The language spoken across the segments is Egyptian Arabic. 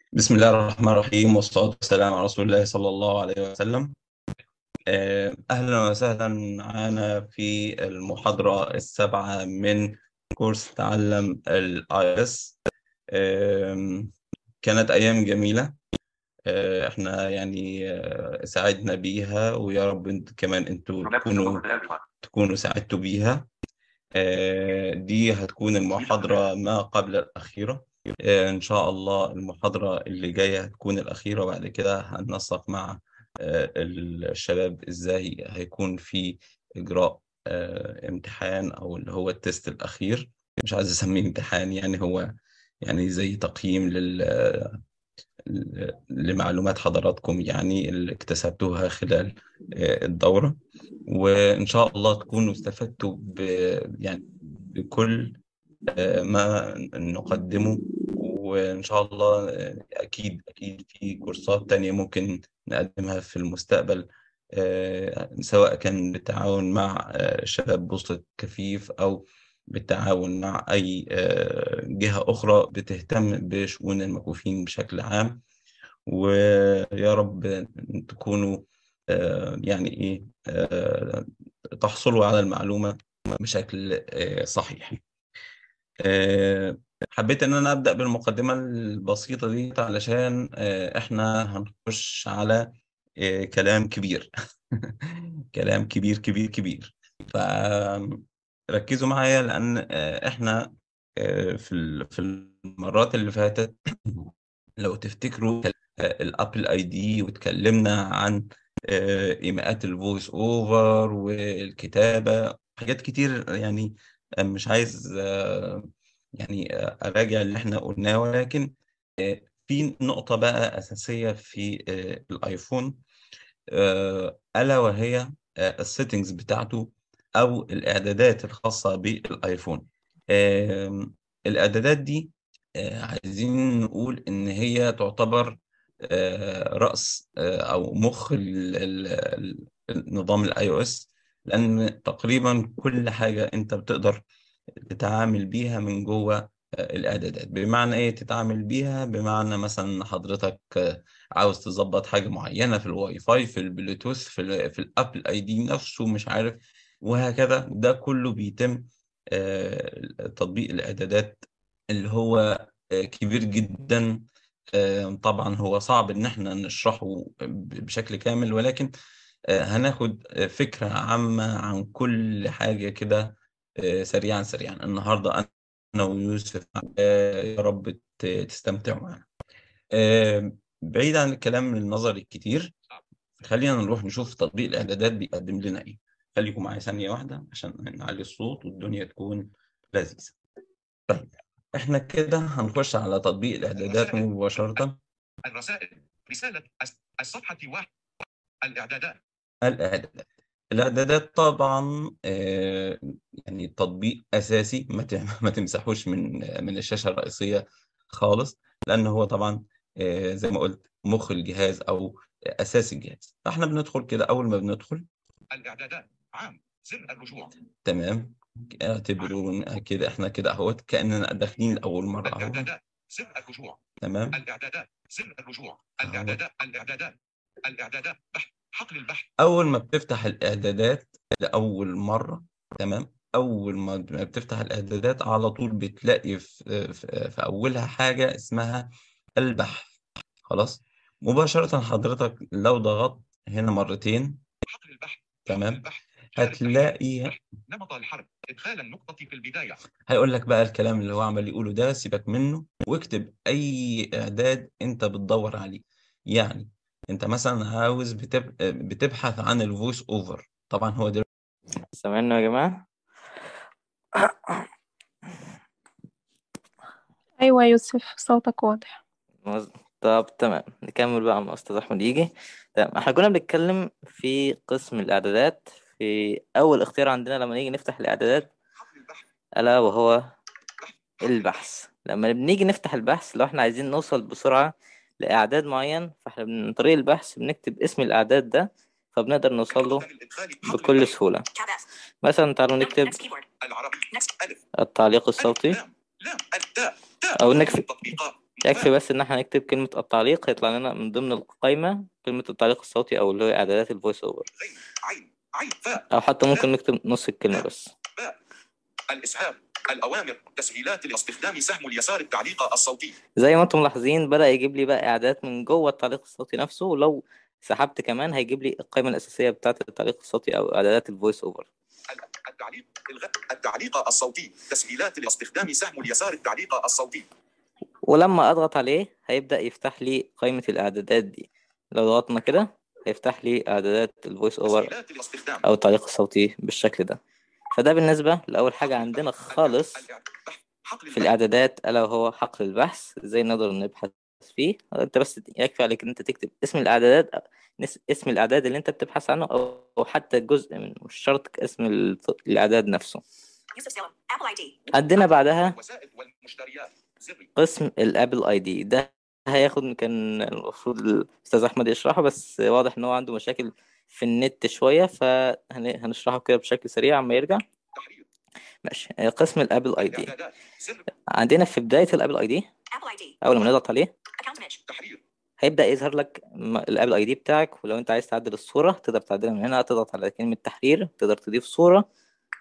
بسم الله الرحمن الرحيم والصلاة والسلام على رسول الله صلى الله عليه وسلم آه، أهلا وسهلا معنا في المحاضرة السابعة من كورس تعلم ال IS كانت أيام جميلة آه، احنا يعني آه، ساعدنا بيها ويا رب انت كمان انتوا تكونوا تكونوا ساعدتوا بيها آه، دي هتكون المحاضرة ما قبل الأخيرة آه، إن شاء الله المحاضرة اللي جاية هتكون الأخيرة وبعد كده هننسق مع آه، الشباب إزاي هيكون في إجراء آه، امتحان أو اللي هو التست الأخير مش عايز أسميه امتحان يعني هو يعني زي تقييم لل لمعلومات حضراتكم يعني اللي اكتسبتوها خلال آه، الدورة وإن شاء الله تكونوا استفدتوا ب يعني بكل آه، ما نقدمه وإن شاء الله آه، أكيد أكيد في كورسات تانية ممكن نقدمها في المستقبل آه، سواء كان بالتعاون مع آه، شباب بوسطة كفيف أو بالتعاون مع أي آه، جهة أخرى بتهتم بشؤون المكفوفين بشكل عام ويا رب تكونوا آه، يعني إيه آه، تحصلوا على المعلومة بشكل آه، صحيح. آه، حبيت ان انا ابدا بالمقدمه البسيطه دي علشان آه، احنا هنخش على آه، كلام كبير كلام كبير كبير كبير فركزوا معايا لان آه، احنا آه، في ال- في المرات اللي فاتت لو تفتكروا آه، الابل اي دي واتكلمنا عن آه، ايماءات الفويس اوفر والكتابه حاجات كتير يعني آه، مش عايز آه، يعني آه، اراجع اللي احنا قلناه ولكن آه، في نقطه بقى اساسيه في آه، الايفون آه، الا وهي السيتنجز بتاعته او الاعدادات الخاصه بالايفون آم، الاعدادات دي آه، عايزين نقول ان هي تعتبر آه، رأس آه، او مخ ال- ال- ال- النظام الاي او اس لان تقريبا كل حاجه انت بتقدر تتعامل بيها من جوه آه، الاعدادات بمعنى ايه تتعامل بيها بمعنى مثلا حضرتك آه، عاوز تظبط حاجه معينه في الواي فاي في البلوتوث في ال في الابل اي دي نفسه مش عارف وهكذا ده كله بيتم آه، تطبيق الاعدادات اللي هو آه، كبير جدا آه، طبعا هو صعب ان احنا نشرحه بشكل كامل ولكن آه، هناخد آه، فكرة عامة عن كل حاجة كده آه، سريعا سريعا النهاردة أنا ويوسف آه، يا رب ت- تستمتعوا معنا آه، بعيد عن الكلام النظري الكتير خلينا نروح نشوف تطبيق الإعدادات بيقدم لنا إيه خليكم معايا ثانية واحدة عشان نعلي الصوت والدنيا تكون لذيذة طيب احنا كده هنخش على تطبيق الإعدادات مباشرة الرسائل رسالة الس- الصفحة واحد الإعدادات الإعدادات الإعدادات طبعا آه، يعني تطبيق أساسي ما ت- ما تمسحوش من من الشاشة الرئيسية خالص لأن هو طبعا آه، زي ما قلت مخ الجهاز أو أساس الجهاز فإحنا بندخل كده أول ما بندخل الإعدادات عام زر الرجوع تمام اعتبرونا كده إحنا كده أهوت كأننا داخلين لأول مرة أهو الإعدادات زر الرجوع تمام الإعدادات زر الرجوع الإعدادات الإعدادات الإعدادات بحث حقل البحث أول ما بتفتح الإعدادات لأول مرة تمام أول ما ما بتفتح الإعدادات على طول بتلاقي في, في, في أولها حاجة اسمها البحث خلاص مباشرة حضرتك لو ضغطت هنا مرتين حقل البحث تمام البحث شارك هتلاقي بحث. نمط الحرف إدخال النقطة في البداية هيقول لك بقى الكلام اللي هو عمال يقوله ده سيبك منه واكتب أي إعداد أنت بتدور عليه يعني أنت مثلا عاوز بتب... بتبحث عن الفويس أوفر طبعا هو ده سامعينه يا جماعة أيوة يوسف صوتك واضح مز- طب تمام نكمل بقى مع أستاذ أحمد يجي تمام احنا كنا بنتكلم في قسم الإعدادات في أول اختيار عندنا لما نيجي نفتح الإعدادات حقل البحث ألا وهو البحث لما بنيجي نفتح البحث لو احنا عايزين نوصل بسرعة لإعداد معين فاحنا من طريق البحث بنكتب اسم الإعداد ده فبنقدر نوصل له الإدخال حقل بكل البحث. سهولة Tab F. مثلا تعالوا نكتب Next keyboard. العربي Next. ألف التعليق ألف الصوتي لام لام التاء تاء أو نكتب تطبيقات يكفي بس ان احنا نكتب كلمة التعليق هيطلع لنا من ضمن القائمة كلمة التعليق الصوتي او اللي هو اعدادات الفويس اوفر غين عين عين فاء او حتى ممكن نكتب نص الكلمة بس الإسهام الأوامر تسهيلات لاستخدام سهم اليسار التعليق الصوتي زي ما انتم ملاحظين بدأ يجيب لي بقى اعدادات من جوه التعليق الصوتي نفسه ولو سحبت كمان هيجيب لي القائمة الأساسية بتاعة التعليق الصوتي او اعدادات الفويس اوفر التعليق الغاء التعليق الصوتي تسهيلات لاستخدام سهم اليسار التعليق الصوتي ولما اضغط عليه هيبدأ يفتح لي قائمة الاعدادات دي لو ضغطنا كده هيفتح لي اعدادات الفويس اوفر تسهيلات الاستخدام او التعليق الصوتي بالشكل ده فده بالنسبة لأول حاجة عندنا خالص حقل في الإعدادات ألا وهو حقل البحث إزاي نقدر نبحث فيه أنت بس يكفي عليك إن أنت تكتب اسم الإعدادات نس- اسم الإعداد اللي أنت بتبحث عنه أو أو حتى جزء منه مش شرط اسم ال- الإعداد نفسه Yusuf Salem. Apple ID. عندنا بعدها الوسائد والمشتريات زري قسم الابل اي دي ده هياخد كان المفروض الاستاذ احمد يشرحه بس واضح ان هو عنده مشاكل في النت شويه فهنشرحه كده بشكل سريع عما يرجع تحرير ماشي قسم الابل اي دي الاعدادات زر عندنا في بدايه الابل اي دي Apple ID. اول ما نضغط عليه Account image. تحرير هيبدا يظهر لك م- الابل اي دي بتاعك ولو انت عايز تعدل الصوره تقدر تعدلها من هنا تضغط على كلمه تحرير تقدر تضيف صوره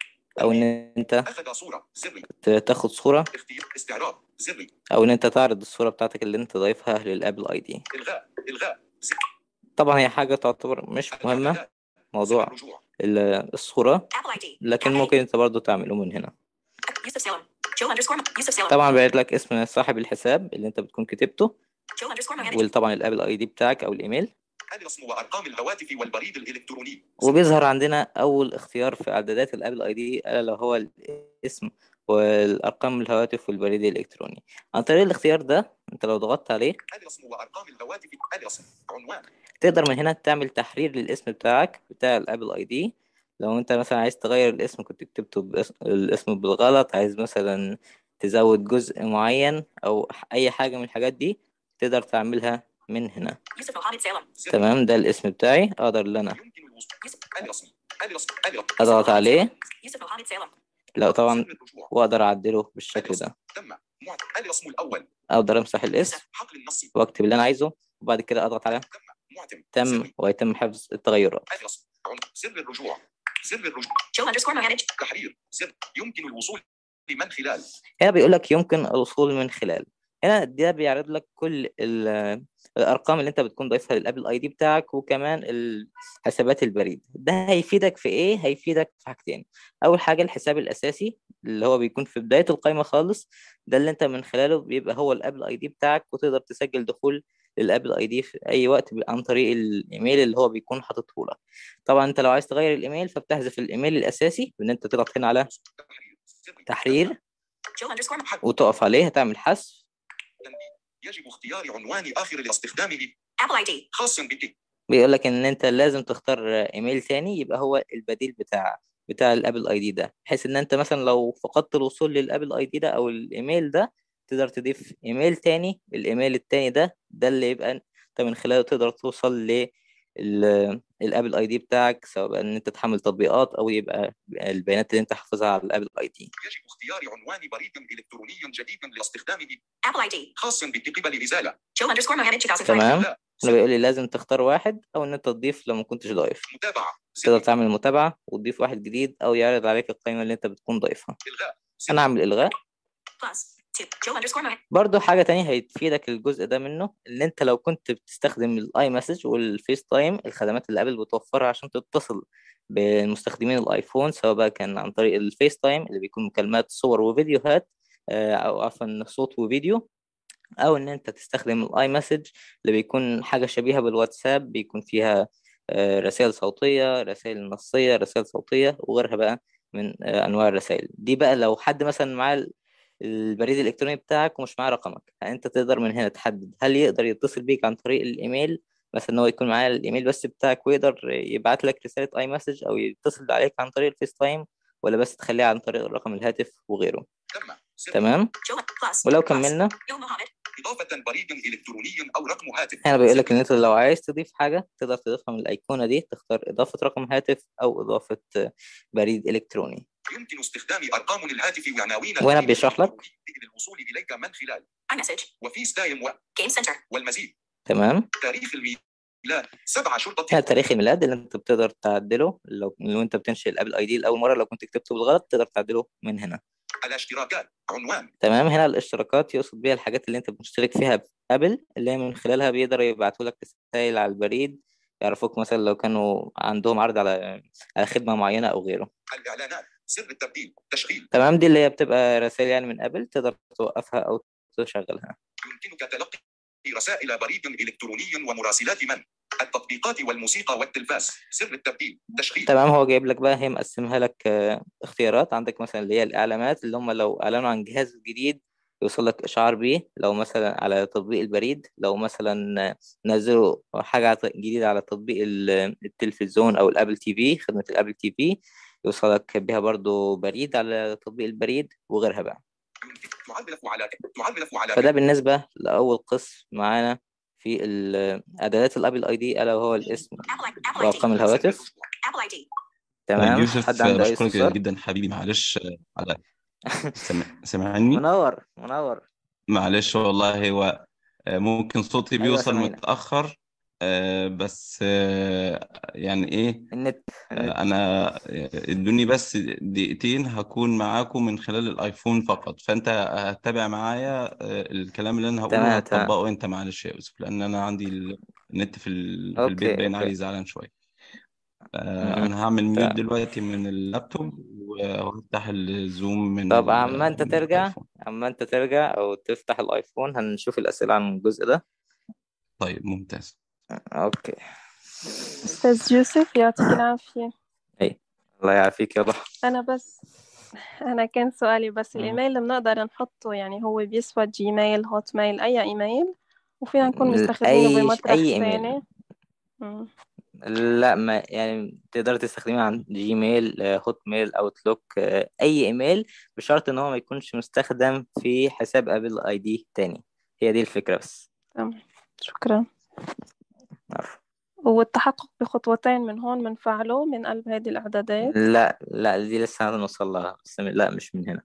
او ان انت اخذ صورة زري ت- تاخد صوره اختيار استعراض زري او ان انت تعرض الصوره بتاعتك اللي انت ضايفها للابل اي دي الغاء الغاء زر طبعا هي حاجه تعتبر مش مهمه الإعدادات. موضوع زر الرجوع ال- الصورة Apple ID. لكن Cafe. ممكن انت برضو تعمله من هنا Yusuf Salem. Joe underscore Yusuf Salem. طبعا بيعرض لك اسم صاحب الحساب اللي انت بتكون كتبته Joe underscore Mohammed. وطبعا الابل اي دي بتاعك او الايميل الرسم وارقام الهواتف والبريد الالكتروني وبيظهر عندنا اول اختيار في اعدادات الابل اي دي الا لو هو الاسم والارقام الهواتف والبريد الالكتروني عن طريق الاختيار ده انت لو ضغطت عليه الرسم وارقام الهواتف الرسم عنوان تقدر من هنا تعمل تحرير للاسم بتاعك بتاع الابل اي دي لو انت مثلا عايز تغير الاسم كنت كتبته باسم الاسم بالغلط عايز مثلا تزود جزء معين او اي حاجة من الحاجات دي تقدر تعملها من هنا Yusuf Mohammed Salem. زر تمام ده الاسم بتاعي اقدر ان انا يمكن الوصول الرسم الرسم الرسم اضغط عليه Yusuf Mohammed Salem. لا طبعا زر الرجوع واقدر اعدله بالشكل ده تم معت الرسم الاول اقدر امسح الاسم حقل النص واكتب اللي انا عايزه وبعد كده اضغط على تم معتم تم زر ويتم حفظ التغيرات الرسم عن- زر الرجوع زر الرجوع Joe underscore Mohammed. تحرير زر يمكن الوصول من خلال هنا بيقول لك يمكن الوصول من خلال هنا ده بيعرض لك كل ال- الارقام اللي انت بتكون ضايفها للابل اي دي بتاعك وكمان الحسابات البريد ده هيفيدك في ايه هيفيدك في حاجتين اول حاجه الحساب الاساسي اللي هو بيكون في بدايه القائمه خالص ده اللي انت من خلاله بيبقى هو الابل اي دي بتاعك وتقدر تسجل دخول للابل اي دي في اي وقت عن طريق الايميل اللي هو بيكون حاططه لك طبعا انت لو عايز تغير الايميل فبتحذف الايميل الاساسي بان انت تضغط هنا على تحرير زر تحرير Joe underscore Mohammed. وتقف عليه هتعمل حذف تنبيه. يجب اختيار عنوان آخر لاستخدامه Apple ID. خاص بك بيقول لك ان انت لازم تختار ايميل تاني يبقى هو البديل بتاع بتاع الابل اي دي ده بحيث ان انت مثلا لو فقدت الوصول للابل اي دي ده او الايميل ده تقدر تضيف ايميل تاني الايميل التاني ده ده اللي يبقى انت من خلاله تقدر توصل لل الابل اي دي بتاعك سواء بقى ان انت تحمل تطبيقات او يبقى البيانات اللي انت حافظها على الابل اي دي يجب اختيار عنوان بريد إلكتروني جديد لاستخدامه Apple ID. خاص بك قبل الإزالة Joe underscore Mohammed 2005. تمام لا. هنا بيقول لي لازم تختار واحد او ان انت تضيف لو ما كنتش ضايف متابعة تقدر زر تعمل متابعة وتضيف واحد جديد او يعرض عليك القائمة اللي انت بتكون ضايفها إلغاء زر انا اعمل الغاء Plus. Two. Joe underscore Mohammed. برضو حاجة تانية هيفيدك الجزء ده منه ان انت لو كنت بتستخدم الاي مسج والفيس تايم الخدمات اللي ابل بتوفرها عشان تتصل بمستخدمين الايفون سواء بقى كان عن طريق الفيس تايم اللي بيكون مكالمات صور وفيديوهات آه، او عفوا صوت وفيديو او ان انت تستخدم الاي مسج اللي بيكون حاجة شبيهة بالواتساب بيكون فيها آه، رسائل صوتية رسائل نصية رسائل صوتية وغيرها بقى من آه، انواع الرسائل دي بقى لو حد مثلا معاه البريد الالكتروني بتاعك ومش معاه رقمك انت تقدر من هنا تحدد هل يقدر يتصل بيك عن طريق الايميل مثلا ان هو يكون معاه الايميل بس بتاعك ويقدر يبعت لك رسالة اي مسج او يتصل عليك عن طريق الفيس تايم ولا بس تخليها عن طريق رقم الهاتف وغيره تم زر تمام Joe plus. ولو plus. كملنا Joe Mohammed. إضافة بريد إلكتروني أو رقم هاتف هنا بيقول لك زر ان انت لو عايز تضيف حاجة تقدر تضيفها من الايقونة دي تختار اضافة رقم هاتف او اضافة بريد الكتروني يمكن استخدام أرقام الهاتف وعناوين وهنا البريد بيشرح لك. الإلكتروني للوصول إليك من خلال iMessage. وفيس تايم و- Game Center. والمزيد تمام تاريخ الميلاد سبعة شرطة هنا تاريخ الميلاد اللي انت بتقدر تعدله لو لو انت بتنشئ الابل اي دي لاول مره لو كنت كتبته بالغلط تقدر تعدله من هنا الاشتراكات عنوان تمام هنا الاشتراكات يقصد بيها الحاجات اللي انت بتشترك فيها بابل اللي هي من خلالها بيقدروا يبعتوا لك رسائل على البريد يعرفوك مثلا لو كانوا عندهم عرض على على خدمه معينه او غيره الإعلانات سر التبديل تشغيل تمام دي اللي هي بتبقى رسائل يعني من ابل تقدر توقفها او تشغلها يمكنك تلقي رسائل بريد إلكتروني ومراسلات من التطبيقات والموسيقى والتلفاز سر التبديل تشغيل تمام هو جايب لك بقى هي مقسمها لك آه، اختيارات عندك مثلا اللي هي الاعلانات اللي هم لو اعلنوا عن جهاز جديد يوصل لك اشعار بيه لو مثلا على تطبيق البريد لو مثلا آه، نزلوا حاجه عط- جديده على تطبيق ال- التلفزيون او الابل تي في خدمه الابل تي في يوصلك بيها برضو بريد على تطبيق البريد وغيرها بقى يمكنك تعال ملف على تعال ملف على فده بالنسبه لاول قسم معانا في ال- اعدادات الابل اي دي الا وهو الاسم Apple, I- Apple ID. وارقام الهواتف Apple ID. تمام يوسف حد عنده اي بشكرك استفسار جدا حبيبي معلش على سمع... سمعني منور منور معلش والله هو آه، ممكن صوتي أيوة بيوصل سامعينك. متأخر آه، بس آه، يعني ايه النت النت آه، انا آه، ادوني بس دقيقتين هكون معاكم من خلال الايفون فقط فانت هتتابع معايا آه، الكلام اللي انا هقوله تمام، تمام. هتطبقه انت معلش يا يوسف لان انا عندي ال- النت في ال- في البيت أوكي، باين أوكي. عليه زعلان شويه آه، مهم. انا هعمل ميوت تمام. دلوقتي من اللابتوب وهفتح الزوم من طب ال- عما انت من ترجع الايفون عما انت ترجع او تفتح الايفون هنشوف الاسئله عن الجزء ده طيب ممتاز اوكي أستاذ يوسف يعطيك العافية الله يعافيك يا ضحى أنا بس أنا كان سؤالي بس مم. الإيميل اللي بنقدر نحطه يعني هو بيسوى جيميل هوت ميل أي إيميل وفينا نكون مستخدمينه اي بمطرح اي ايميل ثاني مم. لا ما يعني تقدر تستخدمه عن جيميل آه، هوت ميل اوتلوك آه، اي ايميل بشرط ان هو ما يكونش مستخدم في حساب ابل اي دي تاني هي دي الفكره بس تمام شكرا عفوا. والتحقق بخطوتين من هون بنفعله من قلب هذه الإعدادات لا لا دي لسه هنوصل لها بس من- لا مش من هنا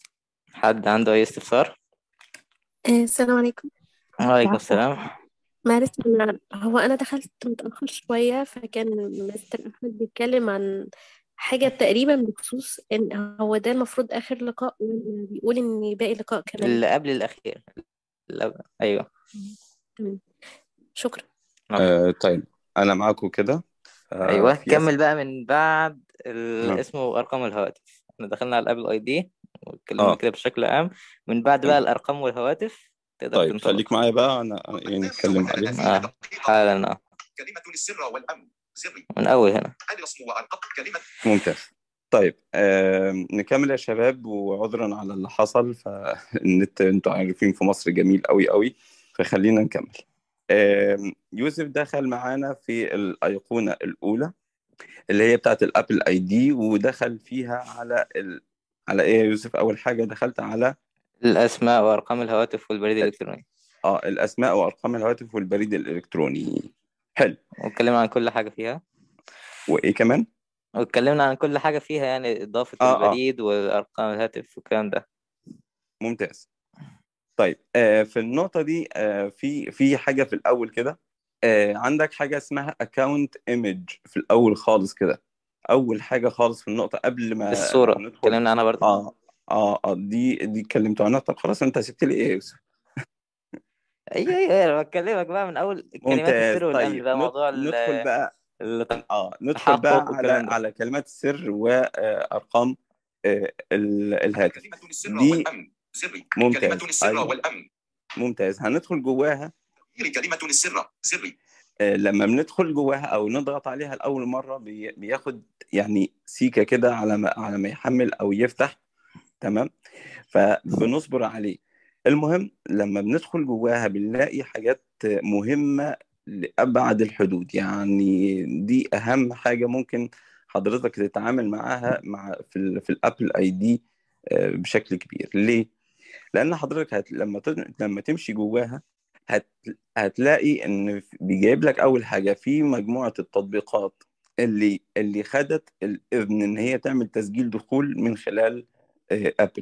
حد عنده اي استفسار آه، السلام عليكم وعليكم السلام معلش أنا- هو أنا دخلت متأخر شوية فكان مستر أحمد بيتكلم عن حاجة تقريبا بخصوص إن هو ده المفروض آخر لقاء ولا بيقول إن باقي لقاء كمان اللي قبل الاخير اللي قبل- ايوه تمام شكرا آه طيب انا معاكم كده آه ايوه في كمل بقى من بعد ال- آه. اسمه وارقام الهواتف احنا دخلنا على الابل اي دي واتكلمنا آه. كده بشكل عام من بعد بقى الارقام والهواتف تقدر طيب تنطلق خليك معايا بقى انا أنا إيه نتكلم عليهم آه. حالا آه. كلمة السر والأمن سري من اول هنا الرسم وأرقام كلمة ممتاز طيب آه نكمل يا شباب وعذرا على اللي حصل فالنت انتوا عارفين في مصر جميل قوي قوي فخلينا نكمل آه يوسف دخل معانا في الأيقونة الأولى اللي هي بتاعت الأبل اي دي ودخل فيها على ال... على ايه يا يوسف أول حاجة دخلت على الاسماء وارقام الهواتف والبريد الالكتروني اه الأسماء وأرقام الهواتف والبريد الإلكتروني حلو واتكلمنا عن كل حاجه فيها وإيه كمان؟ واتكلمنا عن كل حاجه فيها يعني اضافه آه، آه. البريد وارقام الهاتف والكلام ده ممتاز طيب آه في النقطة دي آه في في حاجة في الأول كده آه عندك حاجة اسمها account image في الأول خالص كده أول حاجة خالص في النقطة قبل ما الصوره ندخل اتكلمنا عنها برضه اه اه اه دي دي اتكلمتوا عنها طب خلاص أنت سبت لي إيه يا يوسف؟ ايوه ايوه انا بكلمك بقى من اول كلمات ممتاز السر والامن طيب بقى ند- موضوع ال- ندخل بقى ال- اه ندخل بقى التحقق على والكلام ده على كلمات السر وأرقام آه ال- الهاتف كلمة السر دي والأمن سري ممتاز كلمة السر أيوه والأمن ممتاز هندخل جواها كلمة السر سري آه، لما بندخل جواها او نضغط عليها لاول مره بي- بياخد يعني سيكه كده على ما على ما يحمل او يفتح تمام فبنصبر عليه المهم لما بندخل جواها بنلاقي حاجات مهمه لابعد الحدود يعني دي اهم حاجه ممكن حضرتك تتعامل معاها مع في ال في الابل اي دي بشكل كبير ليه لان حضرتك هت لما تد- لما تمشي جواها هت هتلاقي ان بيجيب لك اول حاجه في مجموعه التطبيقات اللي اللي خدت الاذن ان هي تعمل تسجيل دخول من خلال آه، ابل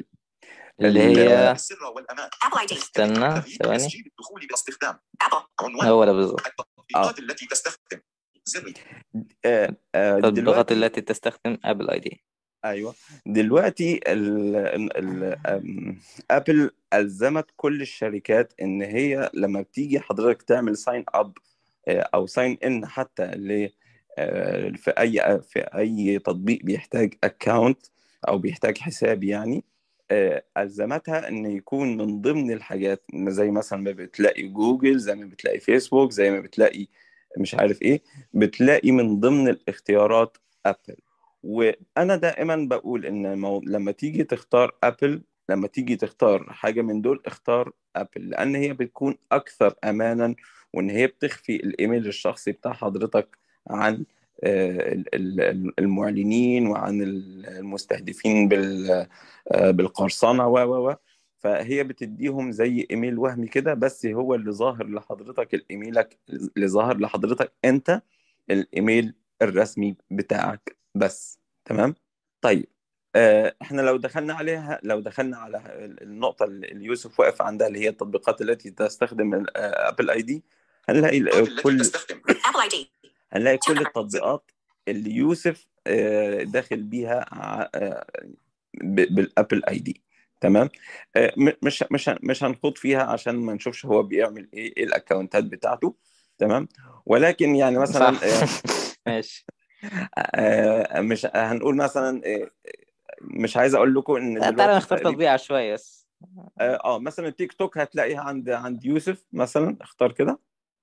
اللي ال- هي السر والأمان Apple ID. استنى تغيير ثواني تسجيل الدخول باستخدام Apple. عنوان هو ده بالظبط التطبيقات التي تستخدم زر آه، آه، التطبيقات دلوقتي التي تستخدم ابل اي دي ايوه دلوقتي ال ال ال أم، ابل الزمت كل الشركات ان هي لما بتيجي حضرتك تعمل ساين اب او ساين ان حتى ل آه، في اي في اي تطبيق بيحتاج اكونت او بيحتاج حساب يعني آه، الزمتها ان يكون من ضمن الحاجات زي مثلا ما بتلاقي جوجل زي ما بتلاقي فيسبوك زي ما بتلاقي مش عارف ايه بتلاقي من ضمن الاختيارات ابل وانا دائما بقول ان مو... لما تيجي تختار ابل لما تيجي تختار حاجه من دول اختار ابل لان هي بتكون اكثر امانا وان هي بتخفي الايميل الشخصي بتاع حضرتك عن آه، ال- ال- المعلنين وعن المستهدفين بال آه، بالقرصنه و و و فهي بتديهم زي ايميل وهمي كده بس هو اللي ظاهر لحضرتك الايميلك اللي ظاهر لحضرتك انت الايميل الرسمي بتاعك بس تمام طيب آه، احنا لو دخلنا عليها لو دخلنا على النقطة اللي يوسف واقف عندها اللي هي التطبيقات التي تستخدم ابل اي دي هنلاقي التي كل تستخدم Apple ID. هنلاقي كل التطبيقات اللي يوسف آه، داخل بيها ع- آه، ب- بالابل اي دي تمام آه، م- مش مش هن- مش هنخوض فيها عشان ما نشوفش هو بيعمل ايه ايه الاكونتات بتاعته تمام ولكن يعني مثلا صح آه، ماشي آه، مش هنقول مثلا آه، مش عايز اقول لكم ان تعالى دلوقتي نختار تقريبا تطبيق عشوائي بس اه آه، مثلا التيك توك هتلاقيها عند عند يوسف مثلا اختار كده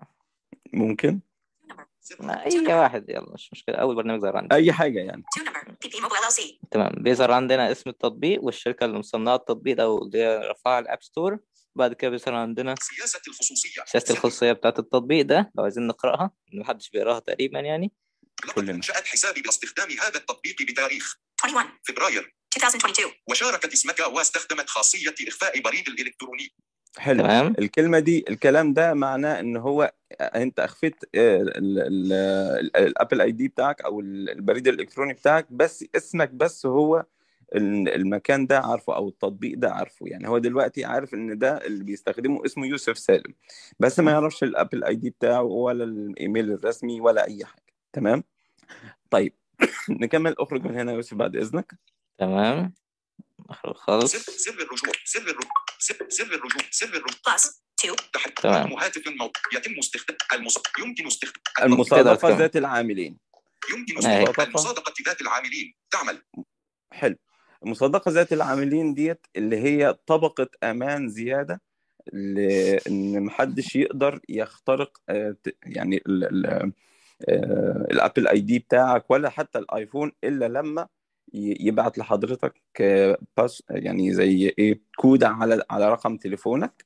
ممكن زر ما اي واحد يلا مش مشكله اول برنامج ظهر عندي اي حاجه يعني Two number. PP Mobile LLC. تمام بيظهر عندنا اسم التطبيق والشركه اللي مصنعه التطبيق ده واللي هي رفعها على الاب ستور بعد كده بيظهر عندنا سياسة الخصوصية سياسه الخصوصيه بتاعه التطبيق ده لو عايزين نقراها إن محدش بيقراها تقريبا يعني لقد كلنا. أنشأت حسابي باستخدام هذا التطبيق بتاريخ 21. فبراير 2022. وشاركت اسمك واستخدمت خاصية إخفاء بريد الإلكتروني حلو تمام الكلمه دي الكلام ده معناه ان هو انت اخفيت آه، ال- ال- ال- الابل اي دي بتاعك او ال- البريد الالكتروني بتاعك بس اسمك بس هو ال- المكان ده عارفه او التطبيق ده عارفه يعني هو دلوقتي عارف ان ده اللي بيستخدمه اسمه يوسف سالم بس ما يعرفش الابل اي دي بتاعه ولا الايميل الرسمي ولا اي حاجه تمام طيب نكمل اخرج من هنا يا يوسف بعد اذنك تمام اخرج زر خالص زر الرجوع زر الرجوع زر زر الرجوع زر الرجوع Plus. Two. تحت تمام. رقم هاتف مو يتم استخدام المص... يمكن استخدام تقدر المصادقه تكمل. ذات العاملين يمكن أي. استخدام المصادقة ذات العاملين تعمل حلو المصادقة ذات العاملين ديت اللي هي طبقة أمان زيادة لأن محدش يقدر يخترق آه، ت- يعني ال- ال- آه، الأبل أي دي بتاعك ولا حتى الآيفون إلا لما ي- يبعت لحضرتك آه، باس يعني زي إيه كود على على رقم تليفونك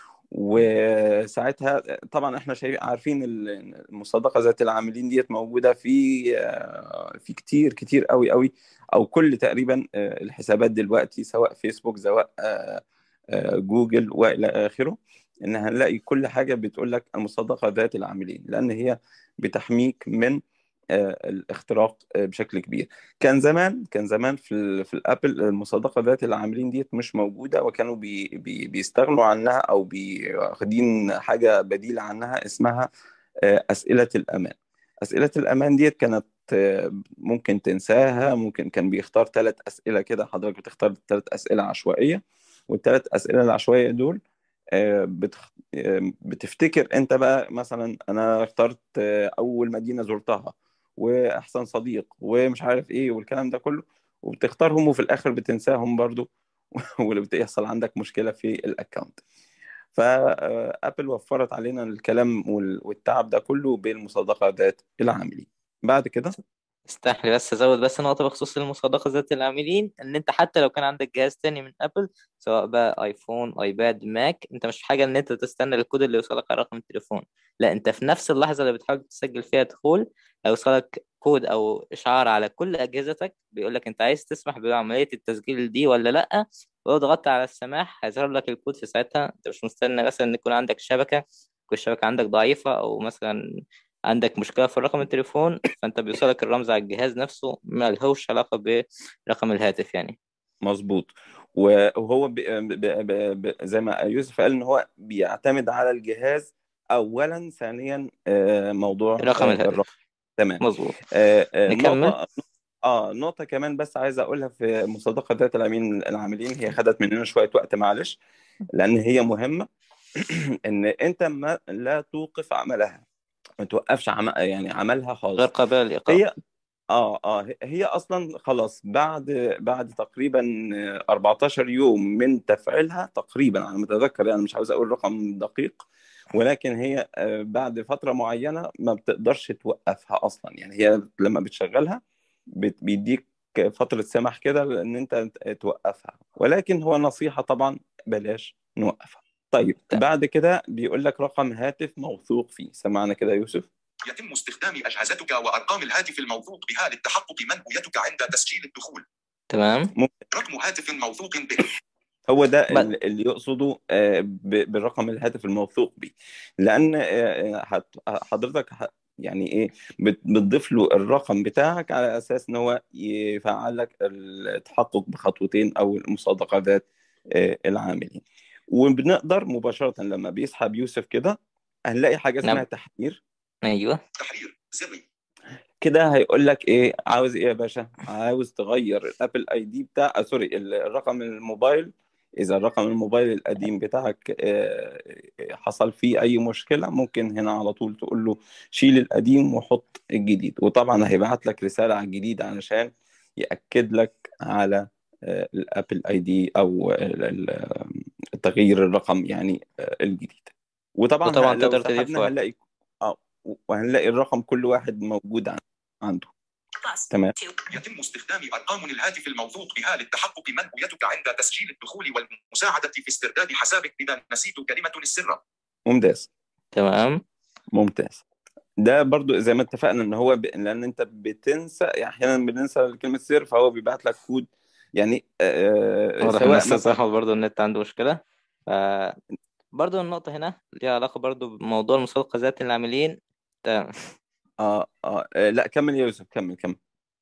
وساعتها طبعا احنا شايف عارفين ال- المصادقه ذات العاملين ديت موجوده في آه، في كتير كتير قوي قوي او كل تقريبا آه، الحسابات دلوقتي سواء فيسبوك سواء آه، آه، جوجل والى اخره ان هنلاقي كل حاجه بتقول لك المصادقه ذات العاملين لان هي بتحميك من آه، الاختراق آه، بشكل كبير كان زمان كان زمان في ال في الابل المصادقه ذات العاملين ديت مش موجوده وكانوا بي بي بيستغنوا عنها او بياخدين حاجه بديله عنها اسمها آه، اسئله الامان اسئله الامان ديت كانت آه، ممكن تنساها ممكن كان بيختار ثلاث اسئله كده حضرتك بتختار ثلاث اسئله عشوائيه والثلاث اسئله العشوائيه دول آه، بتخ... آه، بتفتكر انت بقى مثلا انا اخترت آه، اول مدينه زرتها واحسن صديق ومش عارف ايه والكلام ده كله وبتختارهم وفي الاخر بتنساهم برضو واللي بيحصل عندك مشكله في الاكونت فابل وفرت علينا الكلام وال- والتعب ده كله بالمصادقه ذات العاملين بعد كده اسمح لي بس ازود بس نقطه بخصوص المصادقه ذات العاملين ان انت حتى لو كان عندك جهاز تاني من ابل سواء بقى ايفون ايباد ماك انت مش في حاجه ان انت تستنى الكود اللي يوصلك على رقم التليفون لا انت في نفس اللحظه اللي بتحاول تسجل فيها دخول هيوصلك كود او اشعار على كل اجهزتك بيقول لك انت عايز تسمح بعمليه التسجيل دي ولا لا ولو ضغطت على السماح هيظهر لك الكود في ساعتها انت مش مستني مثلا ان يكون عندك شبكه تكون الشبكه عندك ضعيفه او مثلا عندك مشكلة في رقم التليفون فأنت بيوصلك الرمز على الجهاز نفسه ما لهوش علاقة برقم الهاتف يعني مظبوط وهو ب... ب... ب... ب... زي ما يوسف قال ان هو بيعتمد على الجهاز اولا ثانيا آه، موضوع رقم آه، الهاتف. الرقم تمام مظبوط آه، آه، نكمل؟ نقطة اه نقطة كمان بس عايز اقولها في مصادقة ذات العاملين العاملين هي خدت مننا شوية وقت معلش لان هي مهمة ان انت ما لا توقف عملها ما توقفش عم... يعني عملها غير خالص قابلة للإيقاف هي اه اه هي اصلا خلاص بعد بعد تقريبا 14 يوم من تفعيلها تقريبا على ما اتذكر يعني مش عاوز اقول رقم دقيق ولكن هي آه، بعد فترة معينة ما بتقدرش توقفها اصلا يعني هي لما بتشغلها بت- بيديك فترة سمح كده ان انت توقفها ولكن هو نصيحة طبعا بلاش نوقفها طيب بعد كده بيقول لك رقم هاتف موثوق فيه سمعنا كده يا يوسف يتم استخدام أجهزتك وأرقام الهاتف الموثوق بها للتحقق من هويتك عند تسجيل الدخول تمام رقم هاتف موثوق به هو ده بل- ال- اللي يقصده آه، ب- بالرقم الهاتف الموثوق بيه لان آه، هت- حضرتك ه- يعني ايه بت- بتضيف له الرقم بتاعك على اساس ان هو يفعل لك التحقق بخطوتين او المصادقه ذات آه، العاملين وبنقدر مباشره لما بيسحب يوسف كده هنلاقي حاجه اسمها نعم. تحرير أيوه تحرير زري كده هيقول لك ايه عاوز ايه يا باشا عاوز تغير الابل اي دي بتاع آه سوري الرقم الموبايل اذا الرقم الموبايل القديم بتاعك آه، حصل فيه اي مشكله ممكن هنا على طول تقول له شيل القديم وحط الجديد وطبعا هيبعت لك رساله على الجديد علشان ياكد لك على آه، الابل اي دي او ال- ال- التغيير الرقم يعني آه، الجديد وطبعا وطبعاً لو تقدر تضيف سحبنا واحد. هنلاقي اه وهنلاقي الرقم كل واحد موجود عن- عنده Plus. تمام. Two. يتم استخدام أرقام الهاتف الموثوق بها للتحقق من هويتك عند تسجيل الدخول والمساعدة في استرداد حسابك إذا نسيت كلمة السر ممتاز تمام ممتاز ده برضو زي ما اتفقنا ان هو ب... لان انت بتنسى يعني احيانا بننسى كلمه سر فهو بيبعت لك كود يعني آه واضح ان سواء الاستاذ مثلا احمد برضه النت عنده مشكله ف برضه النقطه هنا ليها علاقه برضه بموضوع المسابقه ذات العاملين تمام آه, آه, اه لا كمل يا يوسف كمل كمل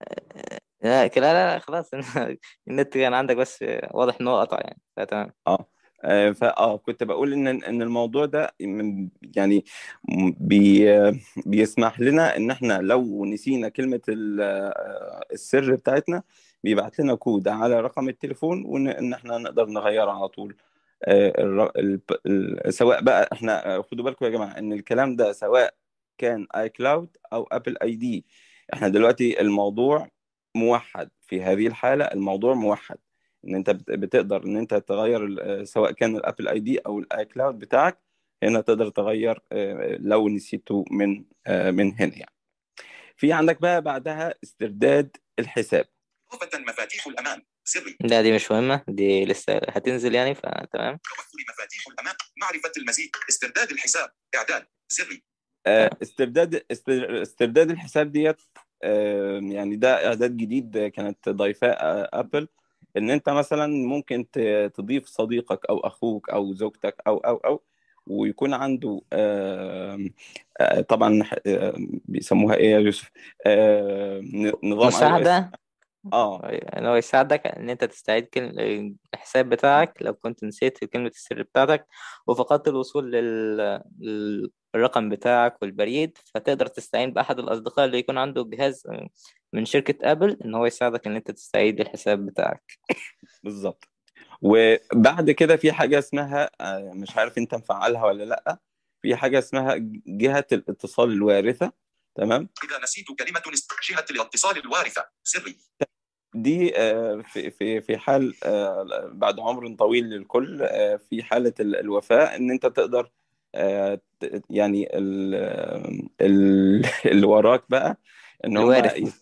لا لا لا لا، خلاص النت كان عندك بس واضح ان هو قطع يعني فتمام آه فاه كنت بقول ان ان الموضوع ده من- يعني م- بي بيسمح لنا ان احنا لو نسينا كلمه ال- آه، السر بتاعتنا بيبعت لنا كود على رقم التليفون وان إن احنا نقدر نغيره على طول آه، الر- ال- ال- سواء بقى احنا آه، خدوا بالكم يا جماعه ان الكلام ده سواء كان اي كلاود او ابل اي دي احنا دلوقتي الموضوع موحد في هذه الحاله الموضوع موحد ان انت بت- بتقدر ان انت تغير ال- سواء كان الابل اي دي او الاي كلاود بتاعك هنا تقدر تغير آه، لو نسيته من آه، من هنا يعني في عندك بقى بعدها استرداد الحساب إضافة مفاتيح الأمان زري لا دي مش مهمه دي لسه هتنزل يعني فتمام توفر مفاتيح الأمان معرفة المزيد استرداد الحساب إعداد زري آه، استرداد استر- استرداد الحساب ديت آه، يعني ده اعداد جديد كانت ضايفاه آه، ابل ان انت مثلا ممكن ت- تضيف صديقك او اخوك او زوجتك او او او ويكون عنده آه، آه، طبعا آه، بيسموها ايه يا يوسف آه، ن- نظام iOS. مساعده اه ان هو يساعدك ان انت تستعيد كلمة الحساب بتاعك لو كنت نسيت كلمة السر بتاعتك وفقدت الوصول لل... للرقم بتاعك والبريد فتقدر تستعين بأحد الأصدقاء اللي يكون عنده جهاز من شركة أبل إن هو يساعدك إن أنت تستعيد الحساب بتاعك بالظبط وبعد كده في حاجه اسمها آه، مش عارف انت مفعلها ولا لا في حاجه اسمها جهه الاتصال الوارثه تمام إذا نسيت كلمة است- جهة الاتصال الوارثة زري دي آه، في في في حال آه، بعد عمر طويل للكل آه، في حالة ال- الوفاة إن أنت تقدر آه، ت- يعني ال- ال- اللي وراك بقى إن هم الوارث. يس-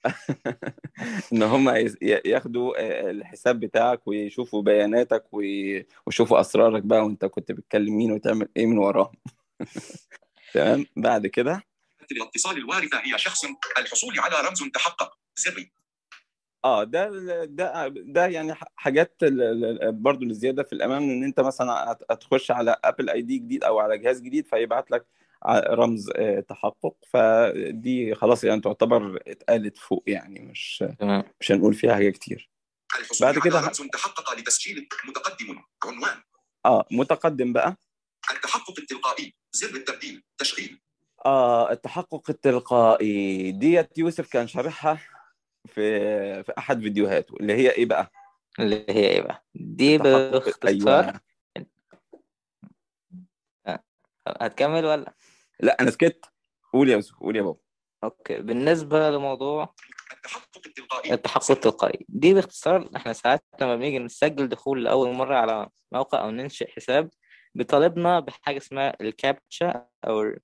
إن هم يس- ي- ياخدوا آه، الحساب بتاعك ويشوفوا بياناتك وي- ويشوفوا أسرارك بقى وأنت كنت بتكلم مين وتعمل إيه من وراهم تمام بعد كده الاتصال الوارثة هي شخص الحصول على رمز تحقق زري اه ده ده ده يعني ح- حاجات ال- ال- برضو الزياده في الامان ان انت مثلا هت- هتخش على ابل اي دي جديد او على جهاز جديد فيبعت لك ع- رمز آه، تحقق فدي خلاص يعني تعتبر اتقالت فوق يعني مش تمام مش هنقول فيها حاجه كتير الحصول بعد على كده رمز تحقق لتسجيل متقدم عنوان اه متقدم بقى التحقق التلقائي زر التبديل تشغيل اه التحقق التلقائي ديت يوسف كان شارحها في في احد فيديوهاته اللي هي ايه بقى اللي هي ايه بقى دي التحقق باختصار ايوه هتكمل ولا لا انا سكت قول يا يوسف قول يا بابا اوكي بالنسبة لموضوع التحقق التلقائي التحقق التلقائي دي باختصار احنا ساعات لما بنيجي نسجل دخول لأول مرة على موقع أو ننشئ حساب بيطالبنا بحاجة اسمها الكابتشا أو ال-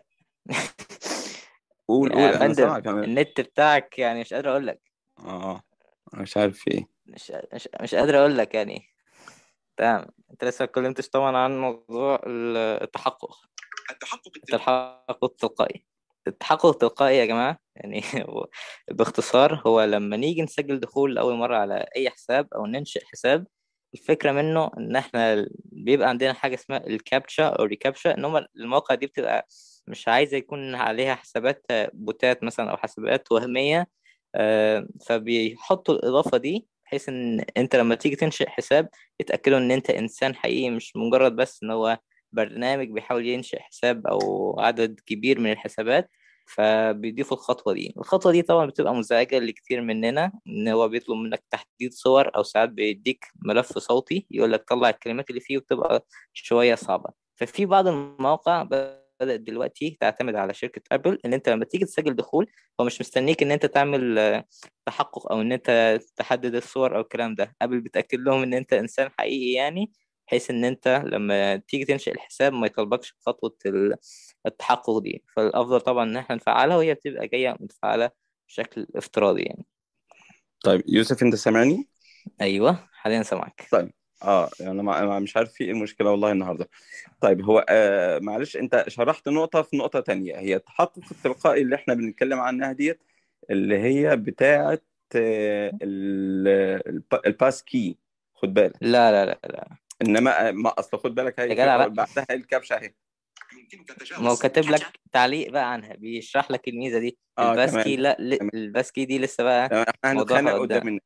قول قول يا انا فندم سامعك كمان النت بتاعك يعني مش قادر أقول لك اه أنا مش عارف في ايه مش مش, مش قادر أقول لك يعني تمام أنت لسه ما اتكلمتش طبعا عن موضوع ال- التحقق التحقق التلقائي التحقق التلقائي التحقق التلقائي يا جماعة يعني هو باختصار هو لما نيجي نسجل دخول لأول مرة على أي حساب أو ننشئ حساب الفكرة منه إن إحنا بيبقى عندنا حاجة اسمها الكابتشا أو ريكابتشا إن هما المواقع دي بتبقى مش عايزة يكون عليها حسابات بوتات مثلا أو حسابات وهمية آه، فبيحطوا الإضافة دي بحيث إن أنت لما تيجي تنشئ حساب يتأكدوا إن أنت إنسان حقيقي مش مجرد بس إن هو برنامج بيحاول ينشئ حساب أو عدد كبير من الحسابات فبيضيفوا الخطوة دي الخطوة دي طبعا بتبقى مزعجة لكتير مننا إن هو بيطلب منك تحديد صور أو ساعات بيديك ملف صوتي يقول لك طلع الكلمات اللي فيه وبتبقى شوية صعبة ففي بعض المواقع بدأت دلوقتي تعتمد على شركة أبل إن أنت لما تيجي تسجل دخول هو مش مستنيك إن أنت تعمل آه، تحقق أو إن أنت تحدد الصور أو الكلام ده أبل بتأكد لهم إن أنت إنسان حقيقي يعني بحيث إن أنت لما تيجي تنشئ الحساب ما يطلبكش خطوة ال- التحقق دي فالأفضل طبعا إن إحنا نفعلها وهي بتبقى جاية متفعلة بشكل افتراضي يعني طيب يوسف انت سامعني أيوه حاليا سامعك طيب اه انا ما أنا مش عارف في ايه المشكله والله النهارده طيب هو آه معلش انت شرحت نقطه في نقطه تانية هي التحقق التلقائي اللي احنا بنتكلم عنها ديت اللي هي بتاعه آه ال- الب- الباس كي خد بالك لا لا لا لا انما آه، ما اصل خد بالك يا هي جدع لا بعدها الكبشه اهي يمكنك ما هو تجاوز كاتب لك تعليق بقى عنها بيشرح لك الميزة دي اه الباسكي كمان لا ل- كمان الباسكي دي لسه بقى تمام، احنا موضوعها هنتخانق قدام قدام الناس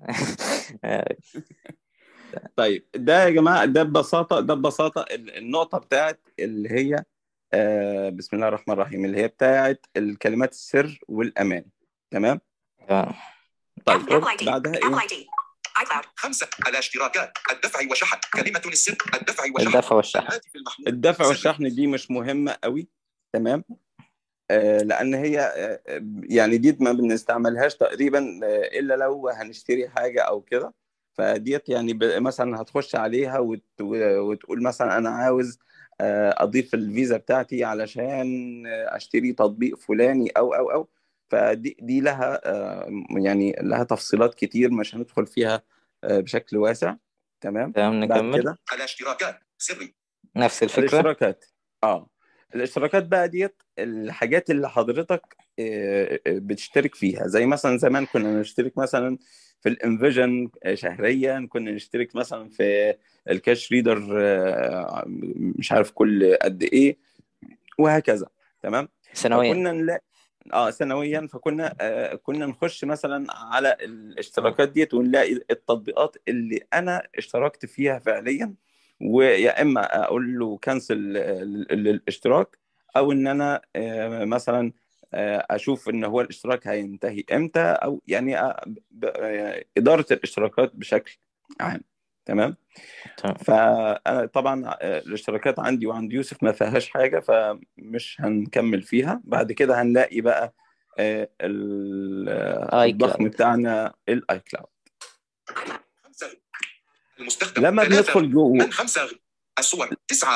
طيب ده يا جماعه ده ببساطه ده ببساطه ال- النقطه بتاعت اللي هي آه بسم الله الرحمن الرحيم اللي هي بتاعت الكلمات السر والامان تمام تمام طيب Apple ID. بعدها Apple ايه ID. iCloud. خمسة الاشتراكات الدفع وشحن كلمة السر الدفع وشحن الدفع والشحن الهاتف المحمول الدفع زر والشحن دي مش مهمه قوي تمام آه لان هي آه يعني دي ما بنستعملهاش تقريبا آه الا لو هنشتري حاجه او كده فديت يعني ب- مثلا هتخش عليها وت... وتقول مثلا انا عاوز آه، اضيف الفيزا بتاعتي علشان آه، اشتري تطبيق فلاني او او او فدي دي لها آه، يعني لها تفصيلات كتير مش هندخل فيها آه، بشكل واسع تمام تمام بعد نكمل كده الاشتراكات سري نفس الفكرة الاشتراكات اه الاشتراكات بقى ديت الحاجات اللي حضرتك آه، آه، بتشترك فيها زي مثلا زمان كنا نشترك مثلا في الانفيجن شهريا كنا نشترك مثلا في الكاش ريدر آه، مش عارف كل قد ايه وهكذا تمام سنويا فكنا نلاقي اه سنويا فكنا آه كنا نخش مثلا على الاشتراكات ديت ونلاقي التطبيقات اللي انا اشتركت فيها فعليا ويا اما اقول له كنسل الاشتراك او ان انا آه مثلا آه اشوف ان هو الاشتراك هينتهي امتى او يعني آه ب- آه، اداره الاشتراكات بشكل عام تمام تمام فانا طبعا آه، الاشتراكات عندي وعند يوسف ما فيهاش حاجه فمش هنكمل فيها بعد كده هنلاقي بقى آه، ال- آه، اي الضخم كلاود بتاعنا الاي كلاود خمسة المستخدم لما ثلاثة بندخل جوه من خمسة الصور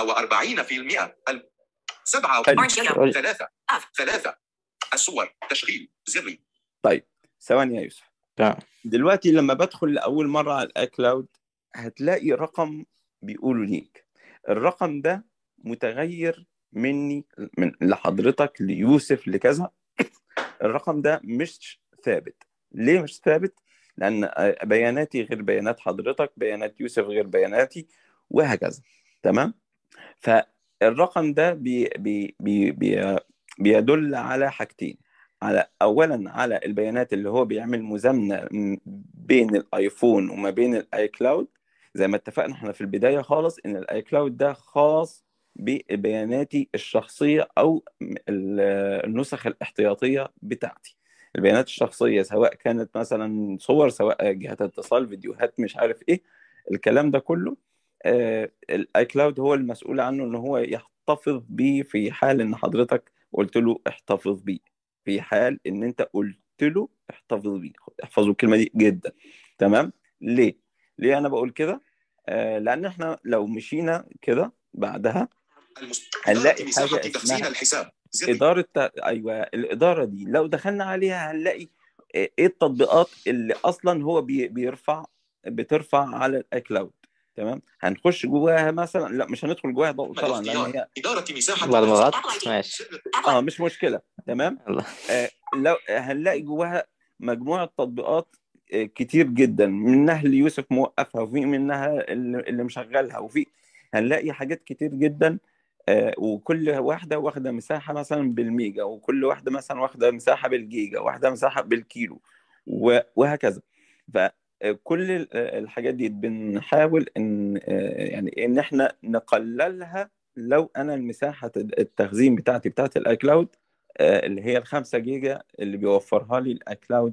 49% ال- سبعة حلو Orange Yoyo. قول- ثلاثة Off. ثلاثة الصور تشغيل زري طيب ثواني يا يوسف تمام دلوقتي لما بدخل لاول مره على الاي كلاود هتلاقي رقم بيقولوا ليك الرقم ده متغير مني من لحضرتك ليوسف لكذا الرقم ده مش ثابت ليه مش ثابت لان بياناتي غير بيانات حضرتك بيانات يوسف غير بياناتي وهكذا تمام فالرقم ده بي بي بي بي بيدل على حاجتين على اولا على البيانات اللي هو بيعمل مزامنه م- بين الايفون وما بين الاي كلاود زي ما اتفقنا احنا في البدايه خالص ان الاي كلاود ده خاص ببياناتي الشخصيه او ال- النسخ الاحتياطيه بتاعتي البيانات الشخصيه سواء كانت مثلا صور سواء جهات اتصال فيديوهات مش عارف ايه الكلام ده كله الاي كلاود هو المسؤول عنه ان هو يحتفظ بيه في حال ان حضرتك قلت له احتفظ بيه في حال ان انت قلت له احتفظ بيه احفظوا الكلمه دي جدا تمام ليه ليه انا بقول كده آه لان احنا لو مشينا كده بعدها المس... هنلاقي إدارة مساحة حاجة تخزين اسمها الحساب زر إدارة أيوة الإدارة دي لو دخلنا عليها هنلاقي إيه التطبيقات اللي أصلا هو بي- بيرفع بترفع على الأكلاود تمام هنخش جواها مثلا لا مش هندخل جواها طبعا لأن الاختيار هي إدارة مساحة بعد ما التخزين. غلطت ماشي سر اه مش مشكلة تمام يلا آه لو هنلاقي جواها مجموعة تطبيقات آه كتير جدا منها اللي يوسف موقفها وفي منها اللي اللي مشغلها وفي هنلاقي حاجات كتير جدا آه وكل واحدة واخدة مساحة مثلا بالميجا وكل واحدة مثلا واخدة مساحة بالجيجا واحدة مساحة بالكيلو و- وهكذا فكل ال- الحاجات دي بنحاول ان آه، يعني ان احنا نقللها لو انا المساحة التخزين بتاعتي بتاعت الايكلاود آه، اللي هي الخمسة جيجا اللي بيوفرها لي الاكلاود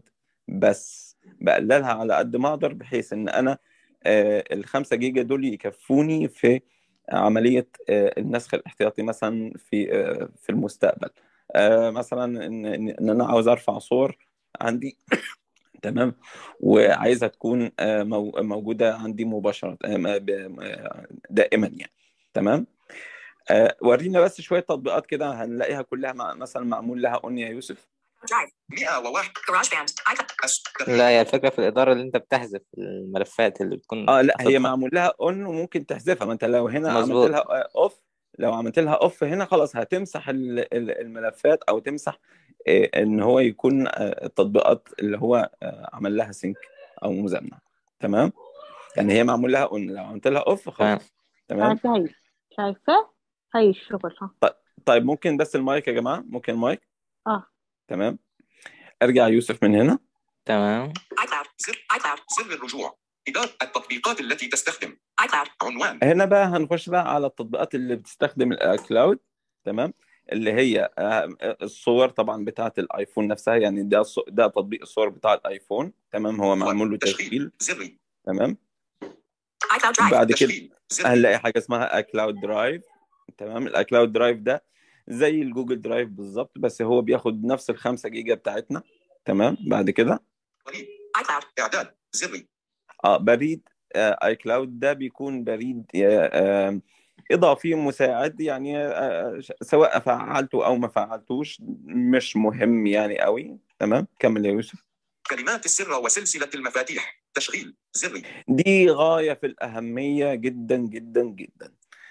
بس بقللها على قد ما اقدر بحيث ان انا آه، الخمسة جيجا دول يكفوني في عملية آه، النسخ الاحتياطي مثلا في آه، في المستقبل آه، مثلا ان ان إن انا عاوز ارفع صور عندي تمام وعايزها تكون آه، مو- موجودة عندي مباشرة آه، ما- ب- آه، دائما يعني تمام آه، ورينا بس شوية تطبيقات كده هنلاقيها كلها مع مثلا معمول لها اون يا يوسف Drive. 101 Garage Band. iCloud. أس... لا هي الفكرة في الإدارة اللي أنت بتحذف الملفات اللي بتكون اه لا هي حاططها معمول لها اون وممكن تحذفها ما انت لو هنا عملت مظبوط لها اوف لو عملت لها اوف هنا خلاص هتمسح ال- ال- الملفات او تمسح آه، ان هو يكون آه، التطبيقات اللي هو آه، عمل لها سينك او مزامنه تمام يعني هي معمول لها اون لو عملت لها اوف تمام خلاص تمام شايفة هي شايفة هي الشغل ها طيب ممكن بس المايك يا جماعه ممكن المايك اه تمام ارجع يوسف من هنا تمام iCloud. زر iCloud. زر الرجوع إدارة التطبيقات التي تستخدم iCloud. عنوان هنا بقى هنخش بقى على التطبيقات اللي بتستخدم الكلاود تمام اللي هي آه، الصور طبعا بتاعه الايفون نفسها يعني ده الص- ده تطبيق الصور بتاع الايفون تمام هو معمول له تشغيل تشغيل زر تمام iCloud Drive. بعد كده تشغيل زر هنلاقي حاجه اسمها اكلاود درايف تمام الاكلاود درايف ده زي الجوجل درايف بالظبط بس هو بياخد نفس الخمسة جيجا بتاعتنا تمام بعد كده بريد iCloud. إعداد زر اه بريد اي كلاود ده بيكون بريد آه، آه، اضافي مساعد يعني آه، ش- سواء فعلته او ما فعلتوش مش مهم يعني قوي تمام كمل يا يوسف كلمات السر وسلسلة المفاتيح تشغيل زر دي غاية في الأهمية جدا جدا جدا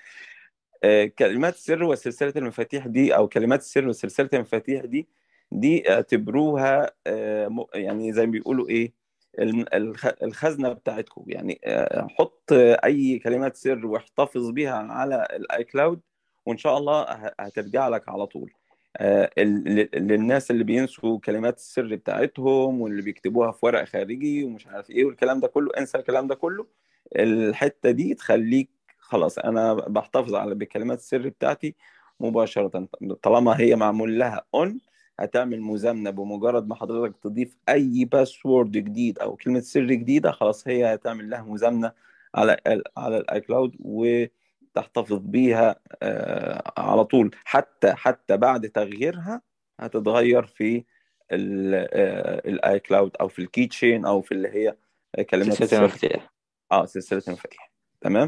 آه، كلمات السر وسلسلة المفاتيح دي أو كلمات السر وسلسلة المفاتيح دي دي اعتبروها آه، م- يعني زي ما بيقولوا إيه الم- الخ- الخزنة بتاعتكم يعني آه، حط آه، أي كلمات سر واحتفظ بيها على الآي كلاود وإن شاء الله ه- هترجع لك على طول آه، ال- ل- للناس اللي بينسوا كلمات السر بتاعتهم واللي بيكتبوها في ورق خارجي ومش عارف إيه والكلام ده كله انسى الكلام ده كله الحتة دي تخليك خلاص انا بحتفظ على بالكلمات السر بتاعتي مباشرة طالما هي معمول لها اون هتعمل مزامنة بمجرد ما حضرتك تضيف اي باسورد جديد او كلمة سر جديدة خلاص هي هتعمل لها مزامنة على ال على الاي كلاود وتحتفظ بيها آه، على طول حتى حتى بعد تغييرها هتتغير في الاي كلاود او في الكي تشين او في اللي هي كلمات سلسلة السر المفاتيح اه سلسلة المفاتيح تمام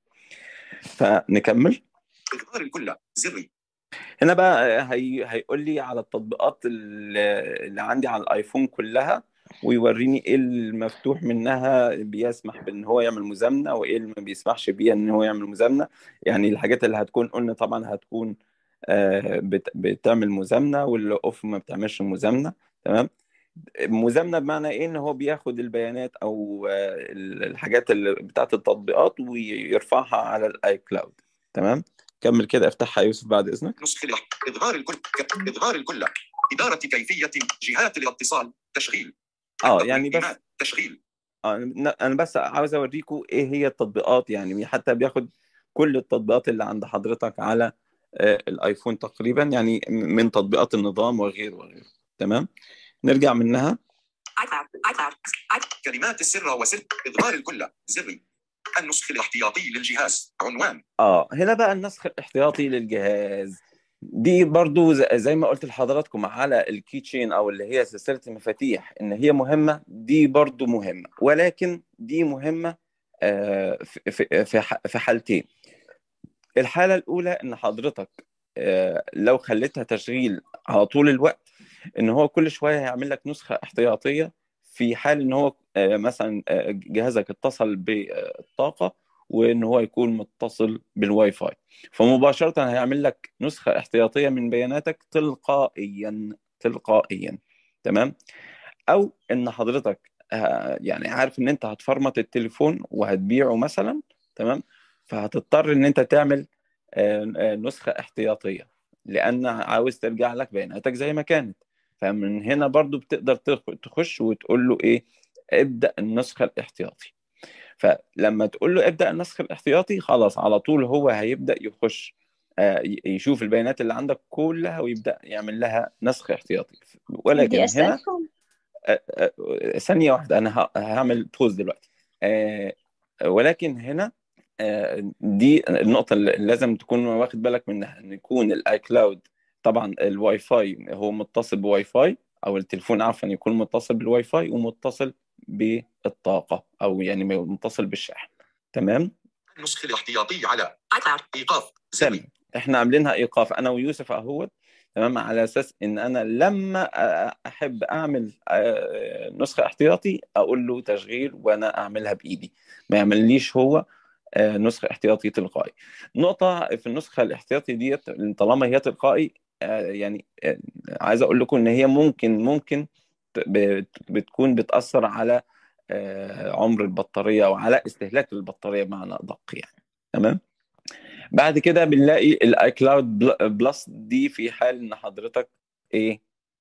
فنكمل إظهار الكل زر هنا بقى هي... هيقول لي على التطبيقات اللي اللي عندي على الايفون كلها ويوريني ايه المفتوح منها بيسمح بان هو يعمل مزامنه وايه اللي ما بيسمحش بيها ان هو يعمل مزامنه يعني الحاجات اللي هتكون قلنا طبعا هتكون آه، بت... بتعمل مزامنه واللي اوف ما بتعملش مزامنه تمام مزامنه بمعنى ايه ان هو بياخد البيانات او آه، الحاجات اللي بتاعت التطبيقات ويرفعها على الاي كلاود تمام كمل كده افتحها يا يوسف بعد اذنك نسخ الإح- إظهار الكل ك- إظهار الكل إدارة كيفية جهات الاتصال تشغيل اه يعني بس تطبيقات. تشغيل انا أنا بس عاوز اوريكم ايه هي التطبيقات يعني حتى بياخد كل التطبيقات اللي عند حضرتك على آه، الايفون تقريبا يعني من تطبيقات النظام وغيره وغيره تمام نرجع منها iCloud, iCloud, iCloud, كلمات السر وسر إظهار الكل زري النسخ الاحتياطي للجهاز عنوان اه هنا بقى النسخ الاحتياطي للجهاز دي برضو ز- زي ما قلت لحضراتكم على الكي تشين او اللي هي سلسله المفاتيح ان هي مهمه دي برضو مهمه ولكن دي مهمه آه، في في في ح- في حالتين الحاله الاولى ان حضرتك آه، لو خليتها تشغيل على طول الوقت ان هو كل شويه هيعمل لك نسخه احتياطيه في حال ان هو آه، مثلا آه، جهازك اتصل بالطاقه وان هو يكون متصل بالواي فاي فمباشره هيعمل لك نسخه احتياطيه من بياناتك تلقائيا تلقائيا تمام او ان حضرتك آه، يعني عارف ان انت هتفرمت التليفون وهتبيعه مثلا تمام فهتضطر ان انت تعمل آه، آه، نسخه احتياطيه لان عاوز ترجع لك بياناتك زي ما كانت فمن هنا برضو بتقدر تخ- تخش وتقول له ايه ابدا النسخه الاحتياطي فلما تقول له ابدا النسخ الاحتياطي خلاص على طول هو هيبدا يخش آه، ي- يشوف البيانات اللي عندك كلها ويبدا يعمل لها نسخ احتياطي ولكن بدي هنا أسألكم آه، آه، ثانية واحدة أنا ه- هعمل بوز دلوقتي آه، ولكن هنا آه، دي النقطة اللي لازم تكون واخد بالك منها إن يكون الآي كلاود طبعا الواي فاي هو متصل بواي فاي أو التليفون عفوا يكون متصل بالواي فاي ومتصل بالطاقة أو يعني متصل بالشحن تمام النسخ الاحتياطي على iCloud, إيقاف زري تمام احنا عاملينها ايقاف انا ويوسف اهوت تمام على اساس ان انا لما أ- احب اعمل آه، نسخه احتياطي اقول له تشغيل وانا اعملها بايدي ما يعمليش هو آه، نسخه احتياطي تلقائي نقطه في النسخه الاحتياطي ديت طالما هي تلقائي آه، يعني آه، عايز اقول لكم ان هي ممكن ممكن ت- بت- بتكون بتاثر على آه، عمر البطاريه او على استهلاك البطاريه بمعنى ادق يعني تمام بعد كده بنلاقي الاي كلاود بلس دي في حال ان حضرتك ايه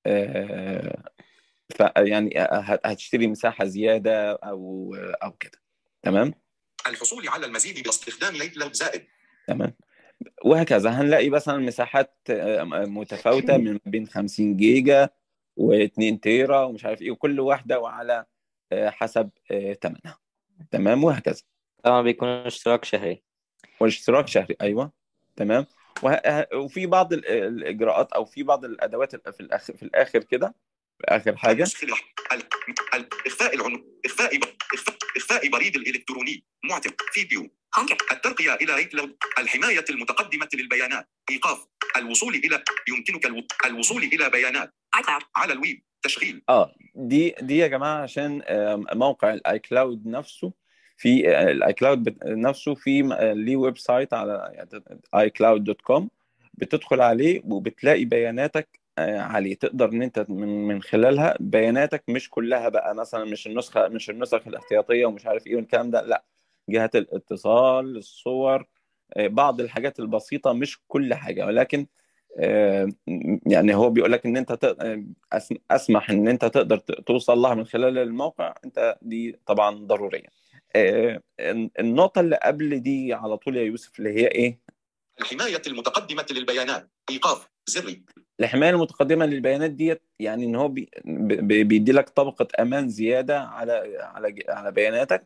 آه ف يعني هت- هتشتري مساحه زياده او او كده تمام الحصول على المزيد باستخدام ايكلاود زائد تمام وهكذا هنلاقي مثلا مساحات آه، متفاوته من بين 50 جيجا و2 تيرا ومش عارف ايه وكل واحده وعلى آه، حسب آه، ثمنها تمام وهكذا طبعا بيكون اشتراك شهري والاشتراك شهري ايوه تمام وه... وفي بعض ال- الاجراءات او في بعض الادوات ال- في الاخر في الاخر كده في اخر حاجه النسخ الاح... ال... ال... إخفاء العنو إخفاء ب... إخفاء... إخفاء بريد الإلكتروني معتم فيديو HomeKit, الترقية إلى ايكلاود الحماية المتقدمة للبيانات إيقاف الوصول إلى يمكنك الو... الوصول إلى بيانات iCloud, على الويب تشغيل اه دي دي يا جماعه عشان آم، موقع الاي كلاود نفسه في آه، الاي كلاود بت- نفسه في م- آه، ليه ويب سايت على iCloud.com بتدخل عليه وبتلاقي بياناتك آه، عليه تقدر ان انت من من خلالها بياناتك مش كلها بقى مثلا مش النسخه مش النسخ الاحتياطيه ومش عارف ايه والكلام ده لا جهات الاتصال الصور آه، بعض الحاجات البسيطه مش كل حاجه ولكن آه، يعني هو بيقول لك ان انت تق- أسم- اسمح ان انت تقدر ت- توصل لها من خلال الموقع انت دي طبعا ضروريه آه، النقطه اللي قبل دي على طول يا يوسف اللي هي ايه الحماية المتقدمة للبيانات إيقاف زري الحمايه المتقدمه للبيانات ديت يعني ان هو بي بي- بيدي لك طبقه امان زياده على على ج- على بياناتك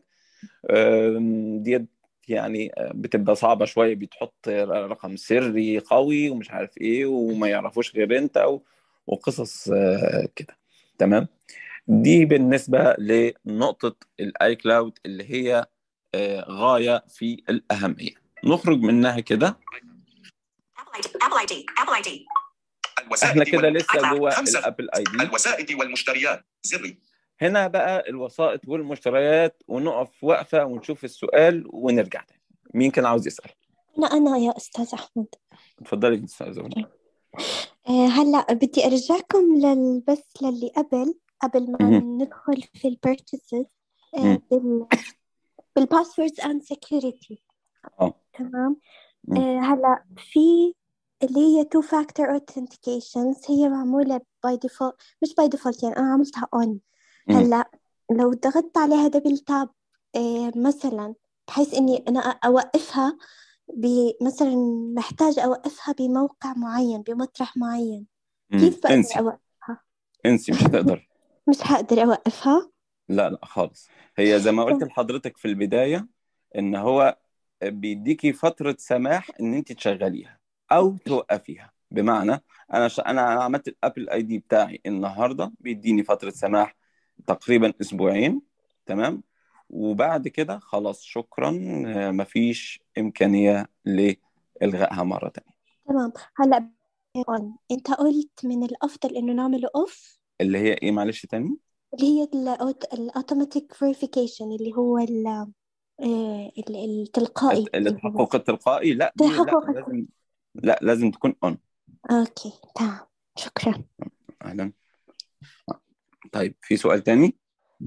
آم، ديت يعني آه، بتبقى صعبه شويه بتحط رقم سري قوي ومش عارف ايه وما يعرفوش غير انت و- وقصص آه، كده تمام دي بالنسبه لنقطه الاي كلاود اللي هي آه، غايه في الاهميه نخرج منها كده Apple ID, Apple ID, Apple ID, الوسائد احنا كده وال... لسه جوه خمسة. الابل اي دي الوسائد والمشتريات زري هنا بقى الوسائط والمشتريات ونقف وقفة ونشوف السؤال ونرجع تاني مين كان عاوز يسأل أنا أنا يا أستاذ أحمد اتفضلي يا أستاذة زوجة آه، هلا بدي أرجعكم للبس للي قبل قبل ما مهم. ندخل في البيرتشيزز مم. بال بالباسوردز اند سكيورتي اه تمام مم. آه، هلا في اللي هي تو فاكتور authentications هي معمولة باي ديفولت مش باي ديفولت يعني أنا عملتها on مم. هلا لو ضغطت عليها دبل تاب آه، مثلا بحيث إني أنا أوقفها مثلا محتاج أوقفها بموقع معين بمطرح معين مم. كيف بقدر انسي أوقفها؟ انسي مش هتقدر مش هقدر أوقفها لا لا خالص هي زي ما قلت لحضرتك في البداية ان هو بيديكي فترة سماح ان انت تشغليها او توقفيها بمعنى انا ش... انا أنا عملت الابل اي دي بتاعي النهارده بيديني فترة سماح تقريبا اسبوعين تمام وبعد كده خلاص شكرا آه، مفيش امكانية لإلغائها مرة تانية تمام هلا on. أنت قلت من الأفضل إنه نعمله أوف اللي هي ايه معلش تاني اللي هي الأوتوماتيك فيريفيكيشن اللي هو ال آه، ال- التلقائي الت- التحقق التلقائي لا دي لا تحقق لازم لا لازم تكون اون أوكي تمام شكرا اهلا طيب في سؤال تاني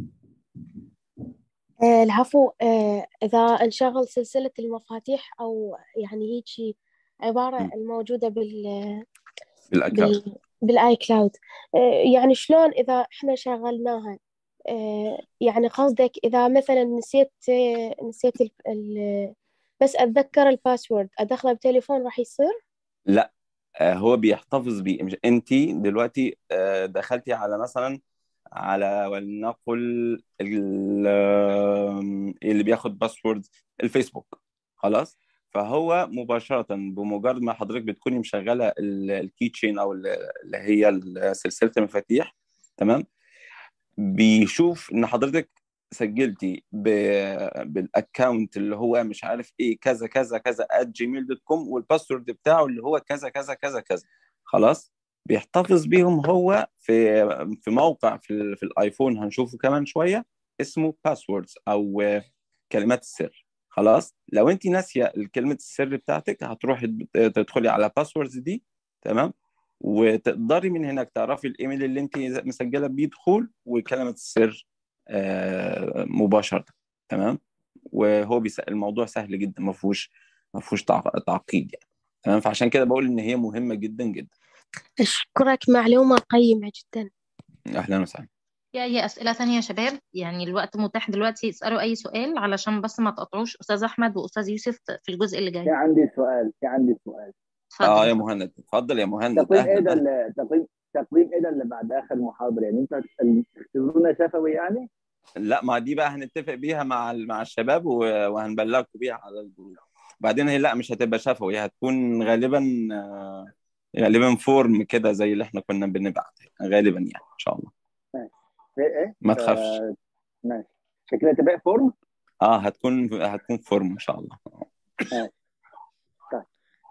آه، العفو آه، إذا نشغل سلسلة المفاتيح أو يعني هيك شي عبارة مم. الموجودة بال بالاكونت بال بالاي كلاود آه، يعني شلون إذا إحنا شغلناها آه، يعني قصدك إذا مثلا نسيت آه، نسيت ال... ال... بس أتذكر الباسورد أدخله بتليفون راح يصير لا آه، هو بيحتفظ بيه مش انت دلوقتي آه، دخلتي على مثلا على ولنقل ال- آم، اللي بياخد باسورد الفيسبوك خلاص فهو مباشرة بمجرد ما حضرتك بتكوني مشغلة الكي تشين او ال- اللي هي ال- سلسلة المفاتيح تمام بيشوف ان حضرتك سجلتي ب- بالاكونت اللي هو مش عارف ايه كذا كذا كذا جيميل دوت كوم والباسورد بتاعه اللي هو كذا كذا كذا كذا خلاص بيحتفظ بيهم هو في في موقع في, ال- في الايفون هنشوفه كمان شويه اسمه باسوردز او كلمات السر خلاص لو انت ناسيه كلمه السر بتاعتك هتروحي تدخلي على باسوردز دي تمام وتقدري من هناك تعرفي الايميل اللي انت مسجله بيه دخول وكلمه السر آه، مباشره تمام وهو بيس... الموضوع سهل جدا ما فيهوش ما فيهوش تعق- تعقيد يعني تمام فعشان كده بقول ان هي مهمه جدا جدا أشكرك معلومة قيمة جدا اهلا وسهلا في أي أسئلة تانية يا شباب يعني الوقت متاح دلوقتي اسألوا أي سؤال علشان بس ما تقطعوش أستاذ أحمد وأستاذ يوسف في الجزء اللي في جاي عندي سؤال في عندي سؤال اه يا اتفضل مهند اتفضل يا مهند تقويم ايه اهلا ده اهلا اللي تقويم تقويم ايه ده اللي بعد اخر محاضره يعني انت تختبرونا شفوي يعني لا ما دي بقى هنتفق بيها مع ال- مع الشباب و- وهنبلغكم بيها على الجروب بعدين هي لا مش هتبقى شفوي هتكون غالبا آه، غالبا فورم كده زي اللي احنا كنا بنبعت غالبا يعني ان شاء الله ماشي ايه ايه ما تخافش آه، ماشي شكلها تبقى فورم اه هتكون هتكون فورم ان شاء الله ماشي طيب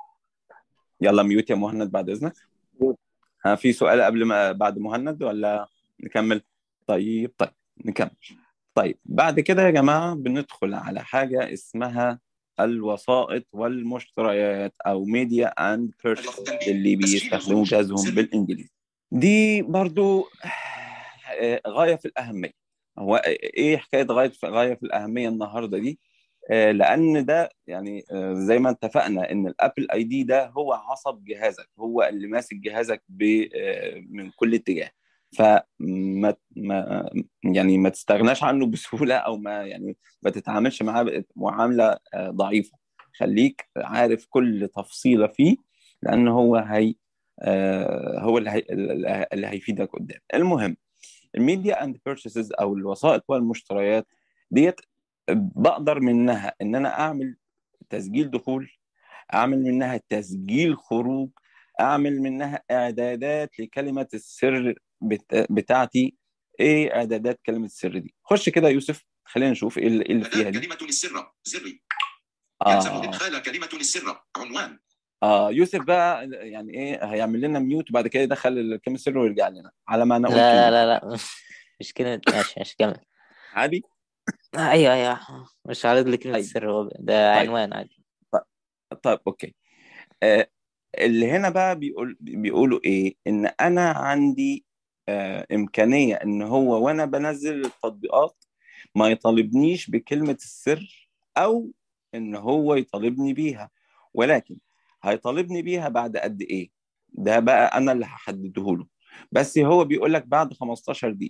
يلا ميوت يا مهند بعد اذنك يلا. ها في سؤال قبل ما بعد مهند ولا نكمل طيب طيب نكمل طيب بعد كده يا جماعة بندخل على حاجة اسمها الوسائط والمشتريات او ميديا اند بيرشيز اللي بيستخدموا جهازهم بالانجليزي دي برضو آه، غاية في الأهمية هو ايه حكاية غاية في غاية في الأهمية النهاردة دي آه، لأن ده يعني آه، زي ما اتفقنا إن الأبل أي دي ده هو عصب جهازك هو اللي ماسك جهازك ب- آه، من كل اتجاه فما ما يعني ما تستغناش عنه بسهولة أو ما يعني ما تتعاملش معاه معاملة آه، ضعيفة خليك عارف كل تفصيلة فيه لأن هو هي آه، هو اللي هي اللي هيفيدك قدام المهم الميديا اند بيرشيسز او الوسائط والمشتريات ديت بقدر منها ان انا اعمل تسجيل دخول اعمل منها تسجيل خروج اعمل منها اعدادات لكلمه السر بت- بتاعتي ايه اعدادات كلمه السر دي خش كده يا يوسف خلينا نشوف ايه اللي, إيه اللي فيها أداة دي كلمة للسر زري يلزم اه إدخال كلمة للسر عنوان اه يوسف بقى يعني ايه هيعمل لنا ميوت وبعد كده يدخل كلمه السر ويرجع لنا على ما انا اقول لا كلمه لا لا لا مش كلمة ماشي ماشي كمل عادي آه، أيوه أيوه مش عارض لي كلمة طيب السر هو ده طيب عنوان عادي طيب, طيب اوكي آه اللي هنا بقى بيقول بيقولوا ايه ان انا عندي آه امكانيه ان هو وانا بنزل التطبيقات ما يطالبنيش بكلمه السر او ان هو يطالبني بيها ولكن هيطالبني بيها بعد قد ايه ده بقى انا اللي هحدده له بس هو بيقول لك بعد 15 دقيقه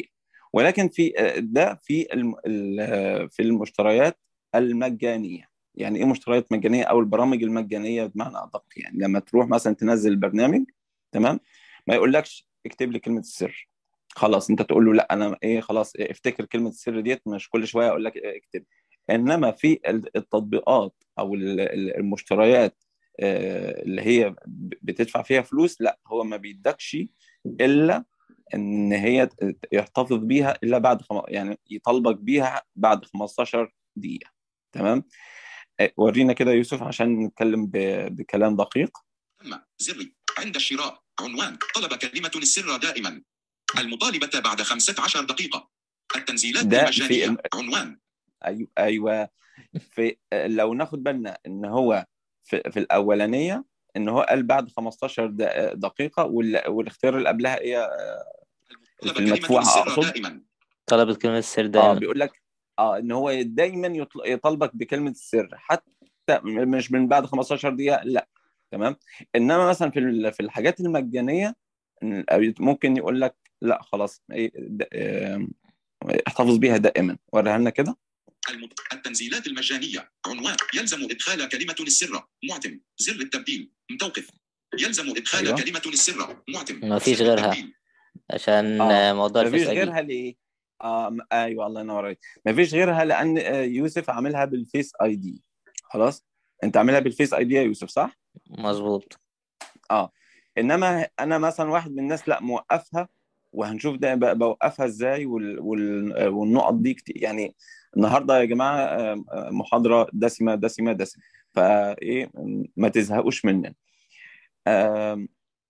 ولكن في آه، ده في الم... ال- في المشتريات المجانيه يعني ايه مشتريات مجانيه او البرامج المجانيه بمعنى ادق يعني لما تروح مثلا تنزل البرنامج تمام ما يقولكش اكتب لي كلمه السر خلاص انت تقول له لا انا ايه خلاص إيه افتكر كلمه السر ديت مش كل شويه اقول لك إيه اكتب انما في ال- التطبيقات او ال- ال- المشتريات آه، اللي هي ب- بتدفع فيها فلوس لا هو ما بيدكش الا ان هي ت- يحتفظ بيها الا بعد خم... يعني يطالبك بيها بعد 15 دقيقه تمام آه، ورينا كده يوسف عشان نتكلم ب... بكلام دقيق أما زري عند الشراء عنوان طلب كلمة السر دائما المطالبة بعد 15 دقيقة التنزيلات ده في المجانية الم... عنوان ايوه ايوه في لو ناخد بالنا ان هو في, في الاولانيه ان هو قال بعد 15 د- دقيقه وال... والاختيار اللي قبلها ايه آه، طلب في كلمة المدفوعه السر اقصد دائما طلبت كلمة السر اه دايما بيقول لك اه ان هو دايما يطل... يطالبك بكلمه السر حتى م- مش من بعد 15 دقيقه لا تمام انما مثلا في ال- في الحاجات المجانيه إن- أو ممكن يقول لك لا خلاص ايه د- آه، احتفظ بيها دائما وريها لنا كده المت... التنزيلات المجانية عنوان يلزم إدخال كلمة السر معتم زر التبديل متوقف يلزم إدخال ايوه كلمة السر معتم ما فيش زر غيرها التبديل عشان اه آه، موضوع مفيش الفيس اي دي غيرها ليه؟ اه م- ايوه الله ينور عليك مفيش غيرها لان آه، يوسف عاملها بالفيس اي دي خلاص انت عاملها بالفيس اي دي يا يوسف صح؟ مظبوط اه انما انا مثلا واحد من الناس لا موقفها وهنشوف ده ب- بوقفها ازاي وال... وال... والنقط دي كتير يعني النهارده يا جماعه آه، آه، محاضره دسمه دسمه دسمه فايه ما تزهقوش مننا آم،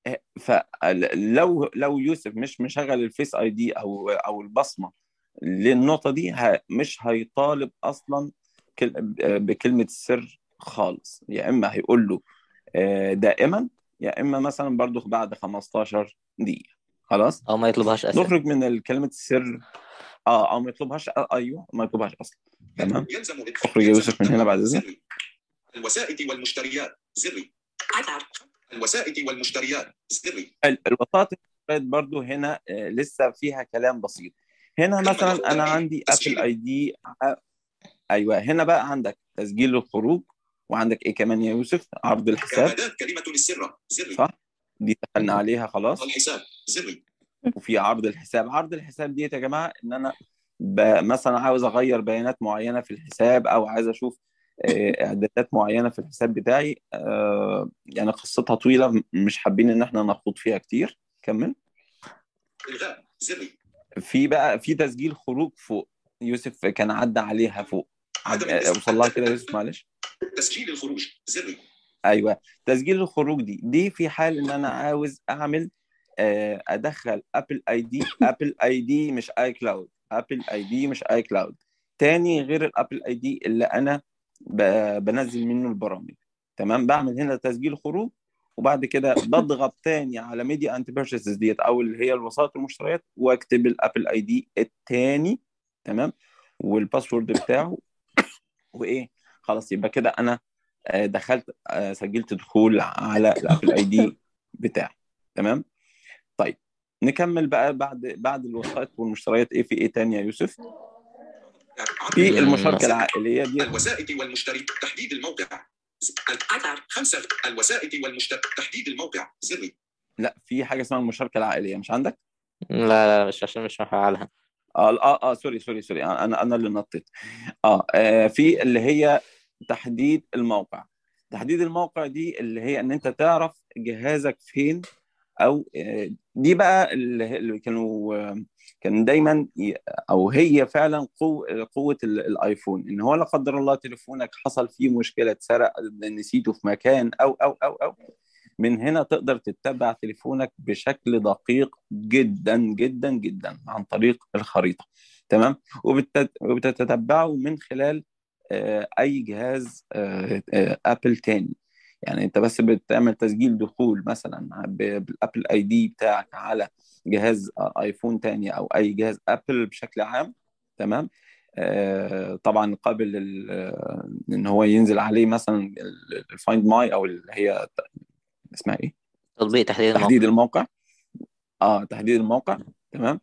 فلو لو يوسف مش مشغل الفيس اي دي او او البصمه للنقطه دي ه- مش هيطالب اصلا كل- بكلمه السر خالص يا اما هيقول له آه، دائما يا اما مثلا برضو بعد 15 دقيقه خلاص او ما يطلبهاش اساسا نخرج من كلمه السر اه او ما يطلبهاش آه، ايوه ما يطلبهاش اصلا تمام يلزم إدخال اخرج يا يلزم يوسف من هنا بعد اذنك زري الوسائط والمشتريات زري iCloud. الوسائط والمشتريات زري ال- الوسائط برضو هنا آه، لسه فيها كلام بسيط هنا ثم مثلا انا التأمين عندي ابل تسجيل اي دي ايوه هنا بقى عندك تسجيل الخروج وعندك ايه كمان يا يوسف عرض الحساب إعدادات كلمة السر زري صح دي دخلنا عليها خلاص الحساب زري وفي عرض الحساب عرض الحساب ديت يا جماعه ان انا ب... مثلا عاوز اغير بيانات معينه في الحساب او عايز اشوف آه، اعدادات معينه في الحساب بتاعي آه، يعني قصتها طويله م- مش حابين ان احنا نخوض فيها كتير كمل إلغاء زري في بقى في تسجيل خروج فوق يوسف كان عدى عليها فوق عد... عدم آه، الاست... وصل لها كده يا يوسف معلش تسجيل الخروج زري ايوه تسجيل الخروج دي دي في حال ان انا عاوز اعمل آه، ادخل ابل اي دي ابل اي دي مش اي كلاود ابل اي دي مش اي كلاود تاني غير الابل اي دي اللي انا ب- بنزل منه البرامج تمام بعمل هنا تسجيل خروج وبعد كده بضغط تاني على ميديا انت بيرشيسز ديت او اللي هي الوسائط والمشتريات واكتب الابل اي دي التاني تمام والباسورد بتاعه وايه خلاص يبقى كده انا آه، دخلت آه، سجلت دخول على الابل اي دي بتاعي تمام طيب نكمل بقى بعد بعد الوسائط والمشتريات ايه في ايه تاني يا يوسف عرض في مم. المشاركه زري العائليه دي الوسائط والمشتري تحديد الموقع ز- ال- iCloud. خمسة الوسائط والمشتري تحديد الموقع زري لا في حاجه اسمها المشاركه العائليه مش عندك لا لا مش عشان مش مفعلها اه اه, آه سوري سوري سوري انا انا اللي نطيت اه, آه في اللي هي تحديد الموقع تحديد الموقع دي اللي هي ان انت تعرف جهازك فين او آه، دي بقى اللي اللي كانوا آه، كان دايما ي- او هي فعلا قوه قوه ال- الايفون ان هو لا قدر الله تليفونك حصل فيه مشكله اتسرق نسيته في مكان او او او او من هنا تقدر تتبع تليفونك بشكل دقيق جدا جدا جدا عن طريق الخريطه تمام وبتت- وبتتتبعه من خلال آه، اي جهاز آه، آه، ابل تاني يعني انت بس بتعمل تسجيل دخول مثلا ب- بالابل اي دي بتاعك على جهاز آه، ايفون تاني او اي جهاز ابل بشكل عام تمام آه، طبعا قابل لل- آه، ان هو ينزل عليه مثلا الفايند ماي او اللي هي اسمها ايه تطبيق تحديد الموقع تحديد الموقع اه تحديد الموقع تمام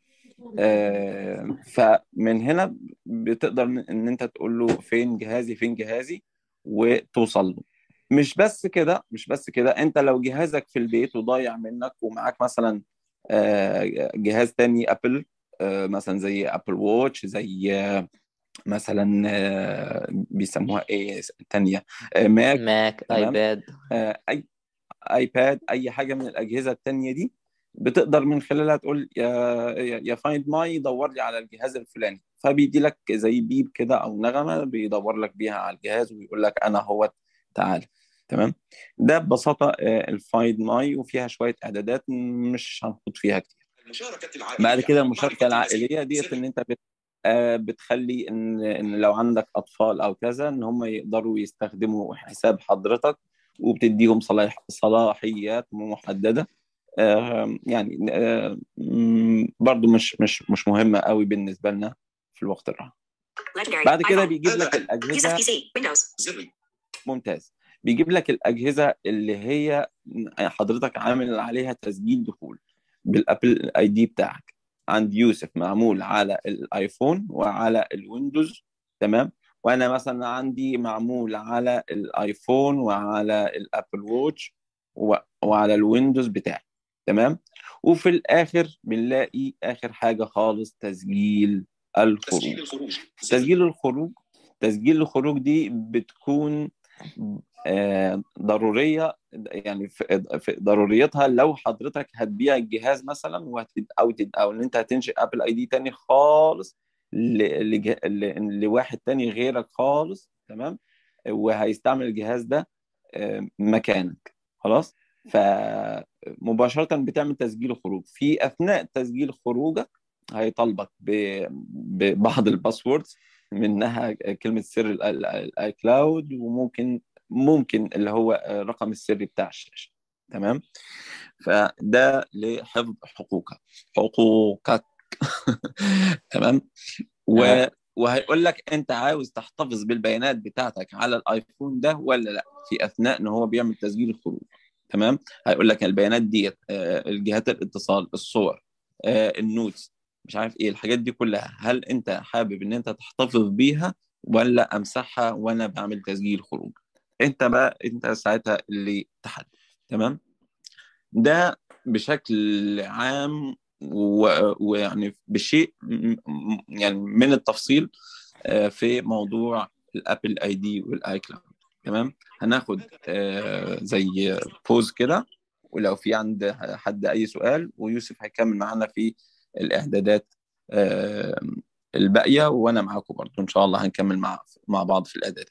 آه، فمن هنا بتقدر ان انت تقول له فين جهازي فين جهازي وتوصل له مش بس كده مش بس كده انت لو جهازك في البيت وضايع منك ومعاك مثلا آه، جهاز تاني ابل آه، مثلا زي ابل ووتش زي آه، مثلا آه، بيسموها ايه تانية آه، ماك ماك تمام ايباد آه، اي ايباد اي حاجه من الاجهزه التانية دي بتقدر من خلالها تقول يا يا يا فايند ماي دور لي على الجهاز الفلاني فبيدي لك زي بيب كده او نغمه بيدور لك بيها على الجهاز ويقول لك انا هو تعال تمام ده ببساطه الفايند ماي وفيها شويه اعدادات مش هنخوض فيها كتير المشاركة بعد العائلية كده المشاركه معرفة المزيد العائليه ديت ان سر انت بت آه، بتخلي ان ان لو عندك اطفال او كذا ان هم يقدروا يستخدموا حساب حضرتك وبتديهم صلاح صلاحيات محدده آه، يعني آه، م- برضو مش مش مش مهمه قوي بالنسبه لنا في الوقت الراهن Legendary. بعد كده iPhone. بيجيب لك هذا Use الاجهزه of PC. Windows. زري ممتاز بيجيب لك الأجهزة اللي هي حضرتك عامل عليها تسجيل دخول بالأبل اي دي بتاعك عند يوسف معمول على الايفون وعلى الويندوز تمام وانا مثلا عندي معمول على الايفون وعلى الابل ووتش و- وعلى الويندوز بتاعي تمام وفي الاخر بنلاقي اخر حاجة خالص تسجيل تسجيل الخروج الخروج زري تسجيل الخروج تسجيل الخروج دي بتكون آه، ضرورية يعني في في ضروريتها لو حضرتك هتبيع الجهاز مثلا وهت او تد- او ان انت هتنشئ ابل اي دي تاني خالص ل- لج- ل- لواحد تاني غيرك خالص تمام وهيستعمل الجهاز ده آه، مكانك خلاص فمباشرة بتعمل تسجيل خروج في أثناء تسجيل خروجك هيطالبك ب- ببعض الباسوردز منها كلمة سر ال- ال- الاي كلاود وممكن ممكن اللي هو الرقم السري بتاع الشاشة تمام فده لحفظ حقوقك حقوقك تمام و آه. وهيقول لك انت عاوز تحتفظ بالبيانات بتاعتك على الايفون ده ولا لا في اثناء ان هو بيعمل تسجيل الخروج تمام هيقول لك البيانات ديت آه، الجهات الاتصال الصور آه، النوتس مش عارف ايه الحاجات دي كلها هل انت حابب ان انت تحتفظ بيها ولا امسحها وانا بعمل تسجيل خروج انت بقى انت ساعتها اللي تحدد تمام ده بشكل عام و- ويعني بشيء م- م- يعني من التفصيل آه، في موضوع الابل اي دي والاي كلاود تمام هناخد آه، زي بوز كده ولو في عند حد اي سؤال ويوسف هيكمل معانا في الاعدادات آه، الباقيه وانا معاكم برضو ان شاء الله هنكمل مع مع بعض في الاعدادات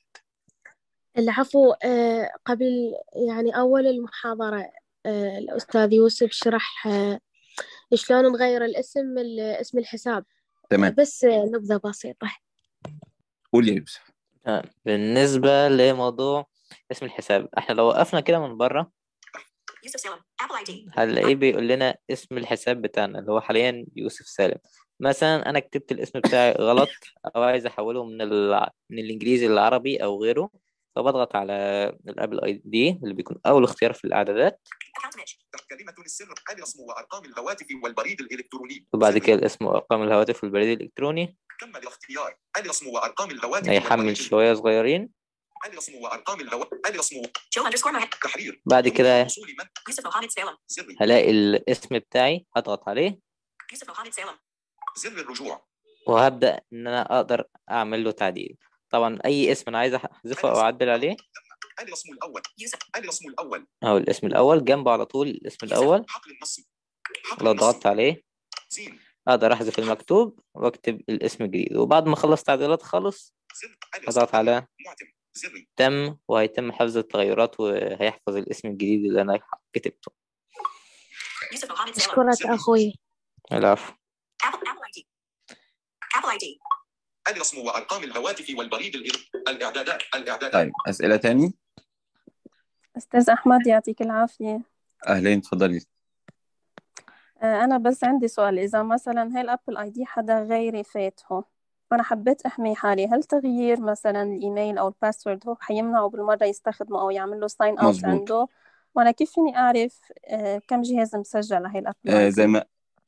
العفو آه، قبل يعني أول المحاضرة آه، الأستاذ يوسف شرح آه، شلون نغير الاسم ال- اسم الحساب آه، تمام بس آه، نبذة بسيطة قول يا يوسف آه، بالنسبة لموضوع اسم الحساب احنا لو وقفنا كده من بره Yusuf Salem. Apple ID. هنلاقيه بيقول لنا اسم الحساب بتاعنا اللي هو حاليا يوسف سالم مثلا انا كتبت الاسم بتاعي غلط او عايز احوله من الع... من الانجليزي للعربي او غيره فبضغط على الابل اي دي اللي بيكون اول اختيار في الاعدادات Account image. كلمة السر الاسم وارقام الهواتف والبريد الالكتروني وبعد زري. كده الاسم وارقام الهواتف والبريد الالكتروني كمل الاختيار الاسم وارقام الهواتف هيحمل والبريد شوية صغيرين الاسم وارقام الهواتف الاسم Joe underscore Mohammed. تحرير بعد يوم كده وصول من Yusuf Mohammed Salem. زري هلاقي الاسم بتاعي هضغط عليه Yusuf Mohammed Salem. زر الرجوع وهبدأ إن أنا أقدر أعمل له تعديل طبعا أي اسم أنا عايز أحذفه أو أعدل عليه الاسم الاول Yusuf. الاسم الاول أو الاسم الأول جنبه على طول الاسم الأول حقل النصي حقل لو النصي ضغطت عليه زين أقدر أحذف المكتوب وأكتب الاسم الجديد وبعد ما أخلص تعديلات خالص زر الاسم هضغط على معتم زري تم وهيتم حفظ التغيرات وهيحفظ الاسم الجديد اللي أنا كتبته Yusuf Mohammed Salem. أشكرك أخوي العفو Apple Apple ID. Apple ID. الاسم وارقام الهواتف والبريد الإل- الاعدادات الاعدادات طيب اسئله تاني أستاذ أحمد يعطيك العافية اهلين اتفضلي آه، أنا بس عندي سؤال إذا مثلا هاي الأبل أي دي حدا غيري فاتحه وأنا حبيت أحمي حالي هل تغيير مثلا الإيميل أو الباسورد هو حيمنعه بالمرة يستخدمه أو يعمل له ساين أوت مظبوط عنده وأنا كيف فيني أعرف آه، كم جهاز مسجل على هاي الأبل آه أي زي دي ما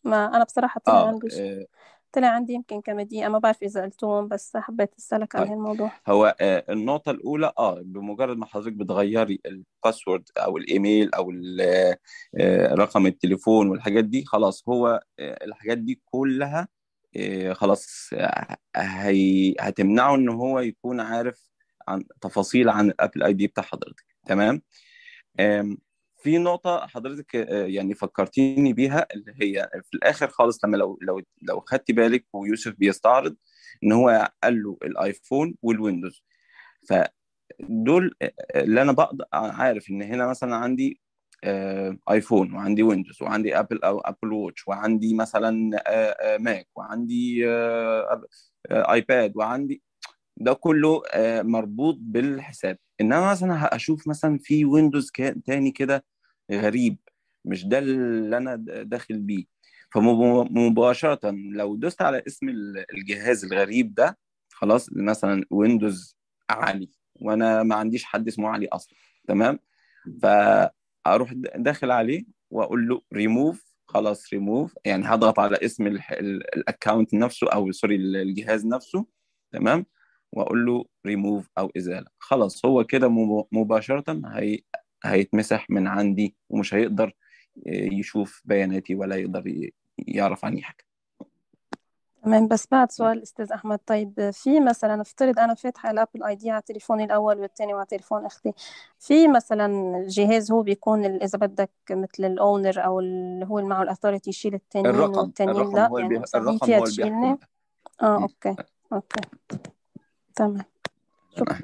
ما أنا بصراحة طلع اه عندي آه، طلع عندي يمكن كم دقيقة ما بعرف إذا قلتهم بس حبيت أسألك عن طيب هالموضوع هو آه، النقطة الأولى اه بمجرد ما حضرتك بتغيري الباسورد أو الإيميل أو ال- آه، رقم التليفون والحاجات دي خلاص هو آه، الحاجات دي كلها آه، خلاص آه، هي هتمنعه إن هو يكون عارف عن تفاصيل عن الأبل أي دي بتاع حضرتك تمام آم، في نقطة حضرتك آه، يعني فكرتيني بيها اللي هي في الآخر خالص لما لو لو لو خدتي بالك ويوسف بيستعرض إن هو قال له الآيفون والويندوز فدول آه، اللي أنا بقدر عارف إن هنا مثلا عندي آه، ايفون وعندي ويندوز وعندي ابل او ابل ووتش وعندي مثلا آه، آه، ماك وعندي آه، أب- آه، ايباد وعندي ده كله آه، مربوط بالحساب انما مثلا هشوف مثلا في ويندوز كا- تاني كده غريب مش ده اللي انا د- داخل بيه فمباشرة لو دوست على اسم ال- الجهاز الغريب ده خلاص مثلا ويندوز علي وانا ما عنديش حد اسمه علي اصلا تمام فاروح د- داخل عليه واقول له ريموف خلاص ريموف يعني هضغط على اسم الاكونت نفسه او سوري الجهاز نفسه تمام واقول له ريموف او ازاله خلاص هو كده مب- مباشره هي هيتمسح من عندي ومش هيقدر يشوف بياناتي ولا يقدر ي- يعرف عني حاجه تمام بس بعد سؤال أستاذ أحمد طيب في مثلا افترض أنا فاتحة الأبل أي دي على تليفوني الأول والتاني وعلى تليفون أختي في مثلا جهاز هو بيكون ال- إذا بدك مثل الأونر أو اللي هو اللي معه الأثوريتي يشيل التانيين الرقم والتانيين الرقم لا هو اللي يعني بي... مثلا هي الرقم فيها هو اللي بيحكم تشيلني ده اه م. أوكي أوكي تمام شكرا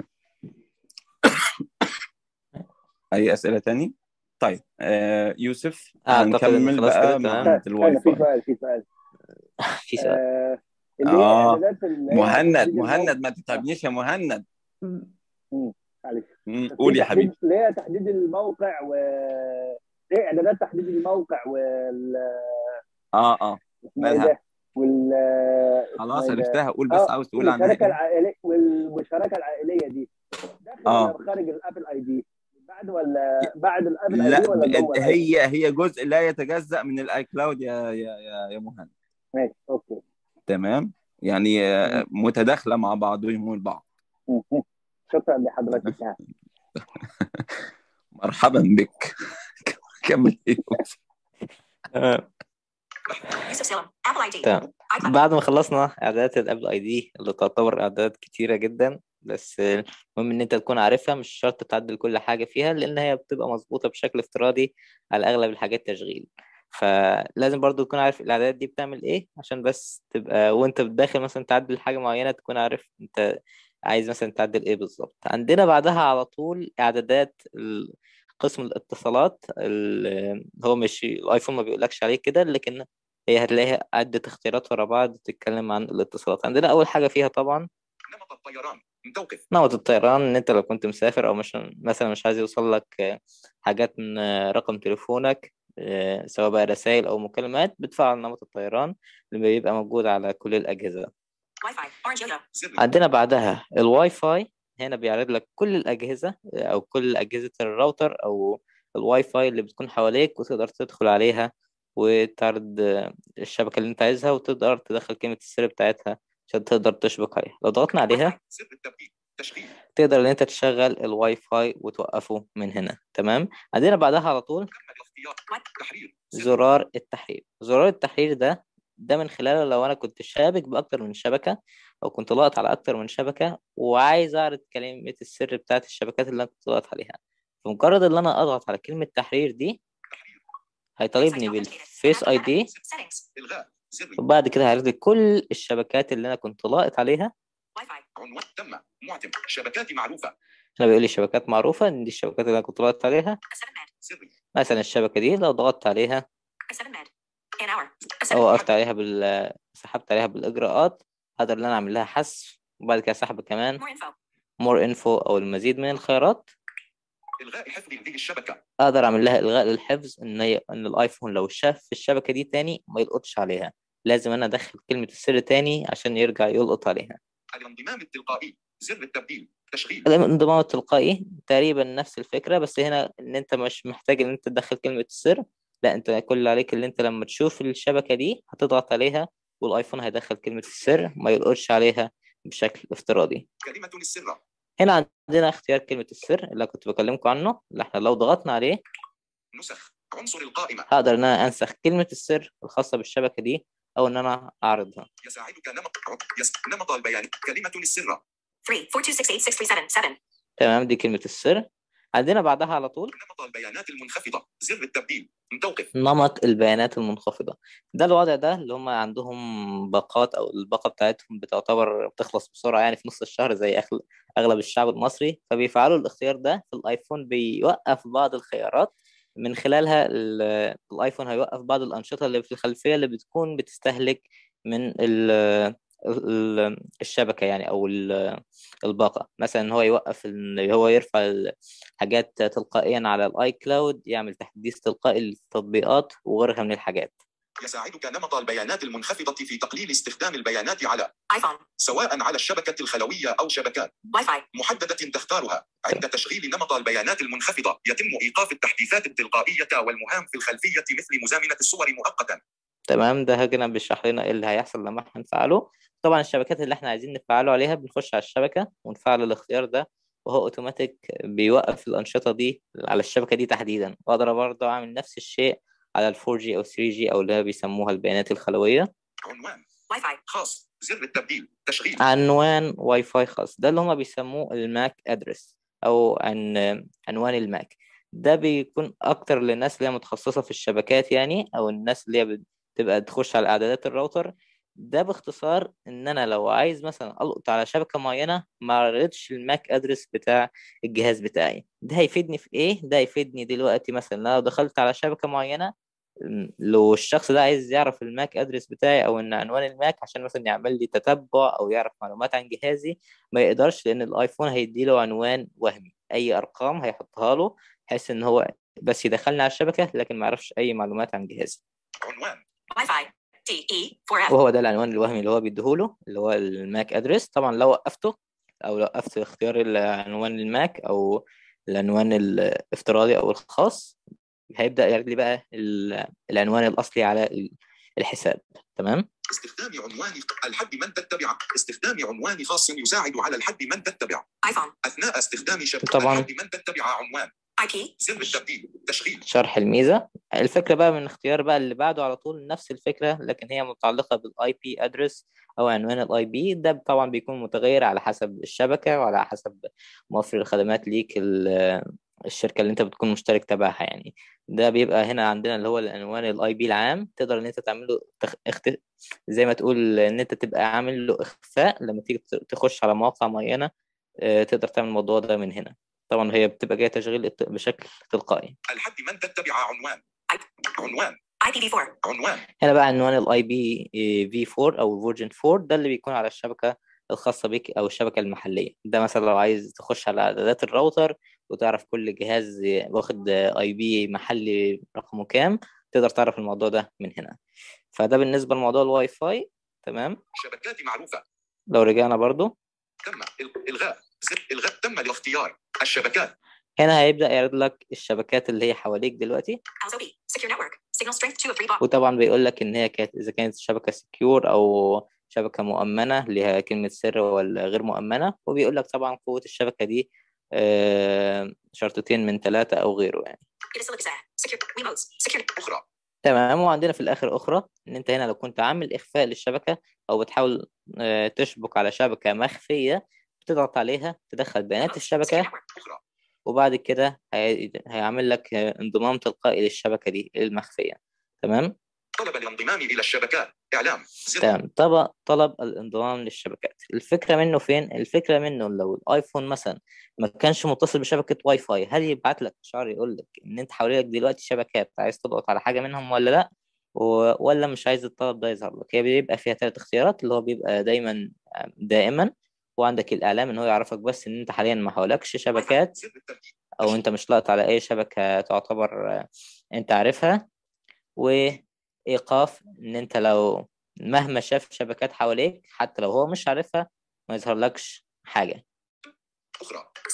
اي اسئله تاني طيب آه يوسف أعتقد إنه هنكمل خلاص كده بقى مع تمام الواي استنى في فاي سؤال في سؤال في سؤال آه اللي هي اه اعدادات اللي هي مهند تحديد مهند الموقع ما تتعبنيش يا مهند مم. معلش م، في قول يا تحديد حبيبي اللي هي تحديد الموقع و ايه اعدادات تحديد الموقع وال اه اه اسمه ايه مالها ده وال خلاص اسمه ايه ده عرفتها قول بس اه عاوز تقول عنها والمشاركه ايه العائليه والمشاركه العائليه دي داخل اه ولا خارج الابل اي دي بعد ولا بعد الابل اي لا دي ولا ب- جوه الايفون هي هي جزء لا يتجزأ من الاي كلاود يا يا يا يا مهند ماشي اوكي تمام يعني آه، مم. متداخله مع بعضهم البعض مم. شكرا لحضرتك يعني. مرحبا بك كمل إيه؟ تمام Yusuf Salem. Apple ID. تمام iCloud. بعد ما خلصنا اعدادات الابل اي دي اللي تعتبر اعدادات كتيره جدا بس المهم ان انت تكون عارفها مش شرط تعدل كل حاجه فيها لان هي بتبقى مظبوطه بشكل افتراضي على اغلب الحاجات تشغيل فلازم برضو تكون عارف الاعدادات دي بتعمل ايه عشان بس تبقى وانت بتداخل مثلا تعدل حاجه معينه تكون عارف انت عايز مثلا تعدل ايه بالظبط عندنا بعدها على طول اعدادات ال- قسم الاتصالات ال- هو مش الايفون ما بيقولكش عليه كده لكن هي هتلاقيها عدة اختيارات ورا بعض تتكلم عن الاتصالات عندنا أول حاجة فيها طبعا نمط الطيران توقف نمط الطيران إن أنت لو كنت مسافر أو مش مثلا مش عايز يوصل لك آه، حاجات من آه، رقم تليفونك آه، سواء بقى رسائل أو مكالمات بتفعل نمط الطيران اللي بيبقى موجود على كل الأجهزة Wi-Fi. Orange Yoyo. زر عندنا بعدها الواي فاي هنا بيعرض لك كل الأجهزة أو كل أجهزة الراوتر أو الواي فاي اللي بتكون حواليك وتقدر تدخل عليها وتعرض الشبكة اللي أنت عايزها وتقدر تدخل كلمة السر بتاعتها عشان تقدر تشبك عليها لو ضغطنا عليها زر التبديل تشغيل تقدر إن أنت تشغل الواي فاي وتوقفه من هنا تمام عندنا بعدها على طول كمل الاختيار تحرير زر زرار التحرير زرار التحرير ده ده من خلاله لو انا كنت شابك باكتر من شبكه او كنت لاقط على اكتر من شبكه وعايز اعرض كلمه السر بتاعت الشبكات اللي انا كنت لاقط عليها فمجرد ان انا اضغط على كلمه تحرير دي هيطالبني بالفيس اي دي Settings. الغاء زر وبعد كده هيعرض لي كل الشبكات اللي انا كنت لاقط عليها Wi-Fi. عنوان تم معتم شبكات معروفة هنا بيقول لي شبكات معروفه ان دي الشبكات اللي انا كنت لاقط عليها A 7 med. زر مثلا الشبكه دي لو ضغطت عليها A 7 med. An hour. A 7 او وقفت عليها بال سحبت عليها بالاجراءات اقدر ان انا اعمل لها حذف وبعد كده سحب كمان More info. مور انفو او المزيد من الخيارات الغاء حفظ هذه الشبكة اقدر اعمل لها الغاء للحفظ ان هي ان الايفون لو شاف في الشبكه دي تاني ما يلقطش عليها لازم انا ادخل كلمه السر تاني عشان يرجع يلقط عليها الانضمام التلقائي زر التبديل تشغيل الانضمام التلقائي تقريبا نفس الفكره بس هنا ان انت مش محتاج ان انت تدخل كلمه السر لا انت كل اللي عليك اللي انت لما تشوف الشبكة دي هتضغط عليها والايفون هيدخل كلمة السر ما يلقطش عليها بشكل افتراضي كلمة السر هنا عندنا اختيار كلمة السر اللي كنت بكلمكم عنه اللي احنا لو ضغطنا عليه نسخ عنصر القائمة هقدر ان انا انسخ كلمة السر الخاصة بالشبكة دي او ان انا اعرضها يساعدك نمط يس... نمط البيان كلمة السر 3 4268637 7 تمام دي كلمة السر عندنا بعدها على طول نمط البيانات المنخفضة زر التبديل توقف نمط البيانات المنخفضة ده الوضع ده اللي هم عندهم باقات أو الباقة بتاعتهم بتعتبر بتخلص بسرعة يعني في نص الشهر زي أغل- أغلب الشعب المصري فبيفعلوا الاختيار ده في الآيفون بيوقف بعض الخيارات من خلالها ال- الآيفون هيوقف بعض الأنشطة اللي في الخلفية اللي بتكون بتستهلك من ال- ال- الشبكة يعني أو ال- الباقة مثلا إن هو يوقف إن هو يرفع الحاجات تلقائيا على الآي كلاود يعمل تحديث تلقائي للتطبيقات وغيرها من الحاجات يساعدك نمط البيانات المنخفضة في تقليل استخدام البيانات على iPhone سواء على الشبكة الخلوية أو شبكات Wi-Fi محددة تختارها عند تشغيل نمط البيانات المنخفضة يتم إيقاف التحديثات التلقائية والمهام في الخلفية مثل مزامنة الصور مؤقتا تمام ده هنا بيشرح لنا ايه اللي هيحصل لما احنا نفعله طبعا الشبكات اللي احنا عايزين نفعله عليها بنخش على الشبكة ونفعل الاختيار ده وهو اوتوماتيك بيوقف الأنشطة دي على الشبكة دي تحديدا واقدر برضه اعمل نفس الشيء على ال 4G او 3G او اللي هي بيسموها البيانات الخلوية عنوان Wi-Fi خاص زر التبديل تشغيل عنوان واي فاي خاص ده اللي هما بيسموه الماك ادرس او عن عنوان الماك ده بيكون اكتر للناس اللي هي متخصصة في الشبكات يعني او الناس اللي هي بتبقى تخش على اعدادات الراوتر ده باختصار ان انا لو عايز مثلا القط على شبكة معينة ما اعرضش الماك ادرس بتاع الجهاز بتاعي ده هيفيدني في ايه ده هيفيدني دلوقتي مثلا لو دخلت على شبكة معينة لو الشخص ده عايز يعرف الماك ادرس بتاعي او ان عنوان الماك عشان مثلا يعمل لي تتبع او يعرف معلومات عن جهازي ما يقدرش لان الايفون هيديله عنوان وهمي اي ارقام هيحطها له بحيث ان هو بس يدخلني على الشبكة لكن ما يعرفش اي معلومات عن جهازي عنوان Wi-Fi TE 4F وهو ده العنوان الوهمي اللي هو بيديهوله اللي هو الماك ادرس طبعا لو وقفته او لو وقفت اختيار العنوان الماك او العنوان الافتراضي او الخاص هيبدأ يعرض لي بقى ال- العنوان الأصلي على ال- الحساب تمام استخدام عنوان الحد من تتبع استخدام عنوان خاص يساعد على الحد من تتبع iPhone أثناء استخدام شبكة طبعاً. الحد من تتبع عنوان IP زر التبديل تشغيل شرح الميزة الفكرة بقى من اختيار بقى اللي بعده على طول نفس الفكرة لكن هي متعلقة بالاي بي ادرس او عنوان الاي بي ده طبعا بيكون متغير على حسب الشبكة وعلى حسب موفر الخدمات ليك ال- الشركة اللي انت بتكون مشترك تبعها يعني ده بيبقى هنا عندنا اللي هو العنوان الاي بي العام تقدر ان انت تعمل له تخ... اخت... زي ما تقول ان انت تبقى عامل له اخفاء لما تيجي ت- تخش على مواقع معينة آه، تقدر تعمل الموضوع ده من هنا طبعا هي بتبقى جايه تشغيل الت- بشكل تلقائي الحد من تتبع عنوان عنوان IPv4 عنوان هنا بقى عنوان الاي بي في 4 او فيرجن 4 ده اللي بيكون على الشبكه الخاصه بيك او الشبكه المحليه ده مثلا لو عايز تخش على اعدادات الراوتر وتعرف كل جهاز واخد اي بي محلي رقمه كام تقدر تعرف الموضوع ده من هنا فده بالنسبه لموضوع الواي فاي تمام شبكات معروفة لو رجعنا برضو تم ال- إلغاء زر إلغاء تم الاختيار الشبكات هنا هيبدا يعرض لك الشبكات اللي هي حواليك دلوقتي LSOB Secure Network Signal Strength 2 of 3 block وطبعا بيقول لك ان هي كانت اذا كانت شبكه سكيور او شبكه مؤمنه ليها كلمه سر ولا غير مؤمنه وبيقول لك طبعا قوه الشبكه دي آه، شرطتين من ثلاثه او غيره يعني Itasilica Secure Remotes Secure أخرى تمام وعندنا في الاخر اخرى ان انت هنا لو كنت عامل اخفاء للشبكه او بتحاول آه، تشبك على شبكه مخفيه بتضغط عليها تدخل بيانات Secure الشبكه Network أخرى وبعد كده هي- هيعمل لك آه، انضمام تلقائي للشبكه دي المخفيه تمام طلب الانضمام إلى الشبكات إعلام زر تمام طب طلب الانضمام للشبكات الفكرة منه فين؟ الفكرة منه لو الايفون مثلا ما كانش متصل بشبكة واي فاي هل يبعت لك اشعار يقول لك ان انت حواليك دلوقتي شبكات عايز تضغط على حاجة منهم ولا لا و- ولا مش عايز الطلب ده يظهر لك هي بيبقى فيها ثلاث اختيارات اللي هو بيبقى دايما دائما وعندك الاعلام ان هو يعرفك بس ان انت حاليا ما حوالكش شبكات زر التبديل او انت مش لاقط على اي شبكة تعتبر آه، انت عارفها وايقاف ان انت لو مهما شاف شبكات حواليك حتى لو هو مش عارفها ما يظهرلكش حاجة أخرى Sarah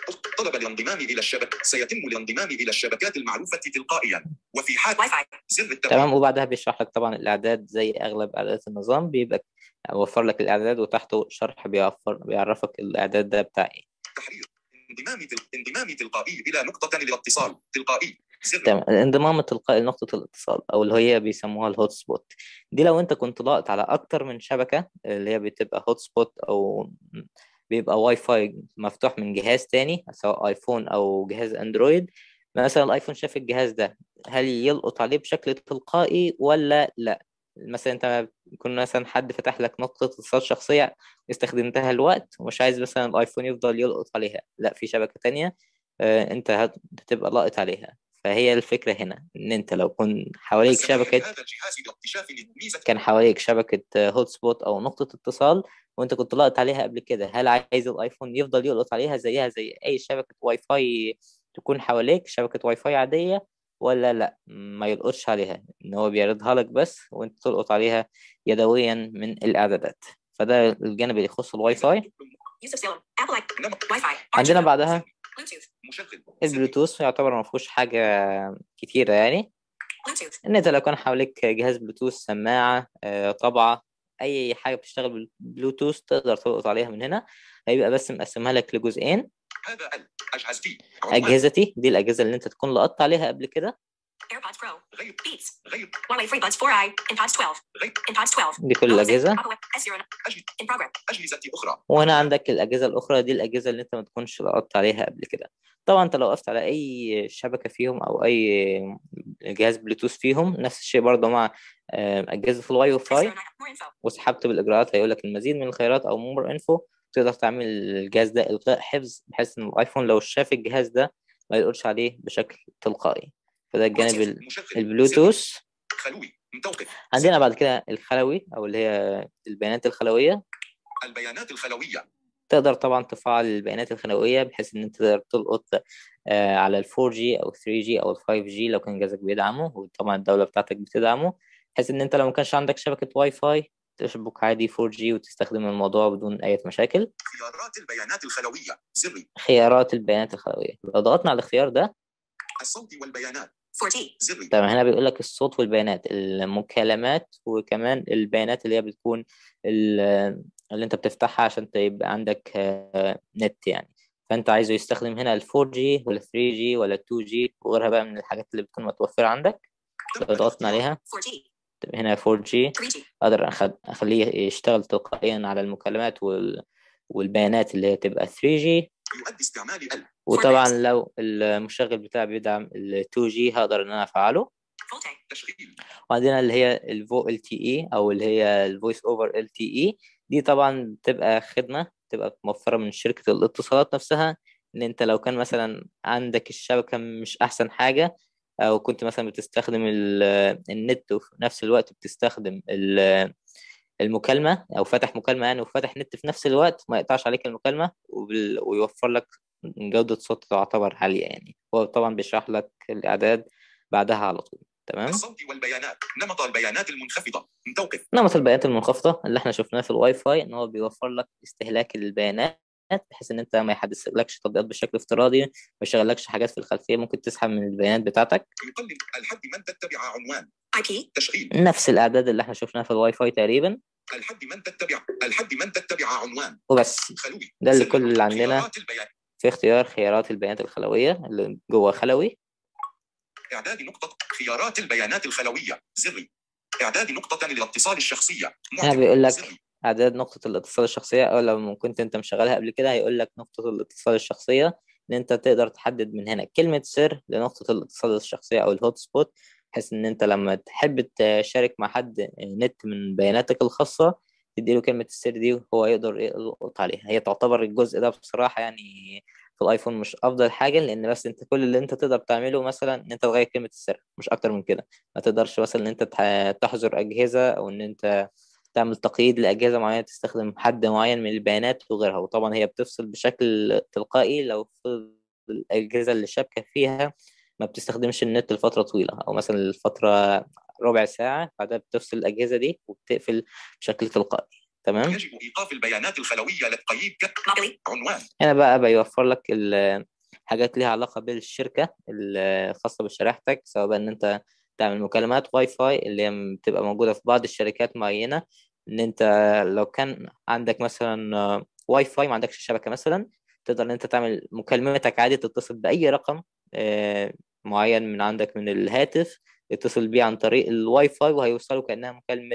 طلب الانضمام إلى الشبكة سيتم الانضمام إلى الشبكات المعروفة تلقائيا وفي حال Wi Fi. زر التبريد تمام وبعدها بيشرح لك طبعا الإعداد زي أغلب إعدادات النظام بيبقى وفر لك الإعداد وتحته شرح بيوفر بيعرفك الإعداد ده بتاع إيه تحرير انضمام تل... انضمام تلقائي بلا نقطة للاتصال تلقائي زر تمام الانضمام التلقائي لنقطة الاتصال أو اللي هي بيسموها الهوت سبوت دي لو أنت كنت ضاغط على أكتر من شبكة اللي هي بتبقى هوت سبوت أو بيبقى واي فاي مفتوح من جهاز تاني سواء ايفون أو جهاز أندرويد مثلا الايفون شاف الجهاز ده هل يلقط عليه بشكل تلقائي ولا لا مثلا انت يكون مثلا حد فتح لك نقطة اتصال شخصية استخدمتها الوقت ومش عايز مثلا الايفون يفضل يلقط عليها لا في شبكة تانية آه، انت هت- هتبقى لاقط عليها فهي الفكرة هنا ان انت لو كنت حواليك السماح شبكة لهذا الجهاز باكتشاف ميزة كان حواليك شبكة هوت سبوت أو نقطة اتصال وأنت كنت لاقط عليها قبل كده هل عايز الآيفون يفضل يلقط عليها زيها زي أي شبكة واي فاي تكون حواليك شبكة واي فاي عادية ولا لأ ما يلقطش عليها إن هو بيعرضها لك بس وأنت تلقط عليها يدويا من الإعدادات فده الجانب اللي يخص الواي فاي Use of Salem. Apple I. نمط Wi Fi. عندنا RGB. بعدها Bluetooth. مشغل البلوتوث يعتبر ما فيهوش حاجة كتيرة يعني Bluetooth. ان انت لو كان حواليك جهاز بلوتوث سماعه آه، طبعه اي حاجه بتشتغل بالبلوتوث تقدر تلقط عليها من هنا هيبقى بس مقسمها لك لجزئين هذا ال أجهزتي عنوان اجهزتي دي الاجهزه اللي انت تكون لقطت عليها قبل كده AirPods Pro. غير Beats. غير Huawei FreeBuds 4i. InPods 12. غير InPods 12. دي كل Bose. الاجهزه Apple S0. أجهزة In progress. أجهزة أخرى وهنا عندك الاجهزه الاخرى دي الاجهزه اللي انت ما تكونش لقطت عليها قبل كده طبعا انت لو وقفت على اي شبكه فيهم او اي جهاز بلوتوث فيهم نفس الشيء برضه مع آه، اجهزه الواي فاي S09. More info. وسحبت بالاجراءات هيقول لك المزيد من الخيارات او مور انفو تقدر تعمل الجهاز ده الغاء حفظ بحيث ان الايفون لو شاف الجهاز ده ما يقولش عليه بشكل تلقائي فده الجانب ال- مشغل البلوتوث خلوي متوقف عندنا بعد كده الخلوي او اللي هي البيانات الخلويه البيانات الخلوية تقدر طبعا تفعل البيانات الخلويه بحيث ان انت تقدر تلقط آه، على ال 4G او ال 3G او ال 5G لو كان جهازك بيدعمه وطبعا الدوله بتاعتك بتدعمه بحيث ان انت لو ما كانش عندك شبكه واي فاي تشبك عادي 4G وتستخدم الموضوع بدون اي مشاكل خيارات البيانات الخلوية زر خيارات البيانات الخلويه لو ضغطنا على الاختيار ده الصوت والبيانات 4G. زر تمام هنا بيقول لك الصوت والبيانات المكالمات وكمان البيانات اللي هي بتكون ال- اللي انت بتفتحها عشان تبقى عندك آه، نت يعني فانت عايزه يستخدم هنا ال 4G ولا 3G ولا 2G وغيرها بقى من الحاجات اللي بتكون متوفرة عندك تم لو ضغطنا الاختيار. عليها 4G. هنا 4G 3G. اقدر أخد- اخليه يشتغل تلقائيا على المكالمات وال... والبيانات اللي هي تبقى 3G يؤدي استعمال ال وطبعا لو المشغل بتاعي بيدعم ال 2G هقدر ان انا افعله Full tank. تشغيل وعندنا اللي هي الفو ال تي اي او اللي هي الفويس اوفر ال تي اي دي طبعا بتبقى خدمه بتبقى موفره من شركه الاتصالات نفسها ان انت لو كان مثلا عندك الشبكه مش احسن حاجه او كنت مثلا بتستخدم ال- النت وفي نفس الوقت بتستخدم ال- المكالمه او فاتح مكالمه يعني وفاتح نت في نفس الوقت ما يقطعش عليك المكالمه وبال- ويوفر لك جوده صوت تعتبر عاليه يعني هو طبعا بيشرح لك الاعداد بعدها على طول تمام الصوت والبيانات نمط البيانات المنخفضة متوقف نمط البيانات المنخفضة اللي احنا شفناه في الواي فاي ان هو بيوفر لك استهلاك البيانات بحيث ان انت ما يحدثلكش تطبيقات بشكل افتراضي ما يشغلكش حاجات في الخلفية ممكن تسحب من البيانات بتاعتك يقلل الحد من تتبع عنوان IP. تشغيل نفس الاعداد اللي احنا شفناها في الواي فاي تقريبا الحد من تتبع الحد من تتبع عنوان وبس خلوي ده اللي زر. كل اللي عندنا. خيارات البيان في اختيار خيارات البيانات الخلوية اللي جوه خلوي إعداد نقطة خيارات البيانات الخلوية زر إعداد نقطة للاتصال الشخصية هنا بيقول لك زر. اعداد نقطة الاتصال الشخصية او لو كنت انت مشغلها قبل كده هيقول لك نقطة الاتصال الشخصية ان انت تقدر تحدد من هنا كلمة سر لنقطة الاتصال الشخصية او الهوت سبوت بحيث ان انت لما تحب تشارك مع حد نت من بياناتك الخاصة تديله كلمة السر دي وهو يقدر يلقط عليها هي تعتبر الجزء ده بصراحة يعني في الايفون مش افضل حاجة لان بس انت كل اللي انت تقدر تعمله مثلا ان انت تغير كلمة السر مش اكتر من كده ما تقدرش مثلا ان انت تح- تحظر اجهزة او ان انت تعمل تقييد لأجهزة معينة تستخدم حد معين من البيانات وغيرها وطبعا هي بتفصل بشكل تلقائي لو في الأجهزة اللي شابكة فيها ما بتستخدمش النت لفترة طويلة أو مثلا لفترة ربع ساعة بعدها بتفصل الأجهزة دي وبتقفل بشكل تلقائي تمام يجب إيقاف البيانات الخلوية للقيد ك- Mobily. عنوان هنا بقى بيوفر لك ال- حاجات ليها علاقة بالشركة الخاصة بشريحتك سواء بقى إن أنت تعمل مكالمات واي فاي اللي هي بتبقى موجودة في بعض الشركات معينة إن أنت لو كان عندك مثلا آه، واي فاي ما عندكش شبكة مثلا تقدر إن أنت تعمل مكالمتك عادي تتصل بأي رقم آه، معين من عندك من الهاتف اتصل بيه عن طريق الواي فاي وهيوصلوا كأنها مكالمة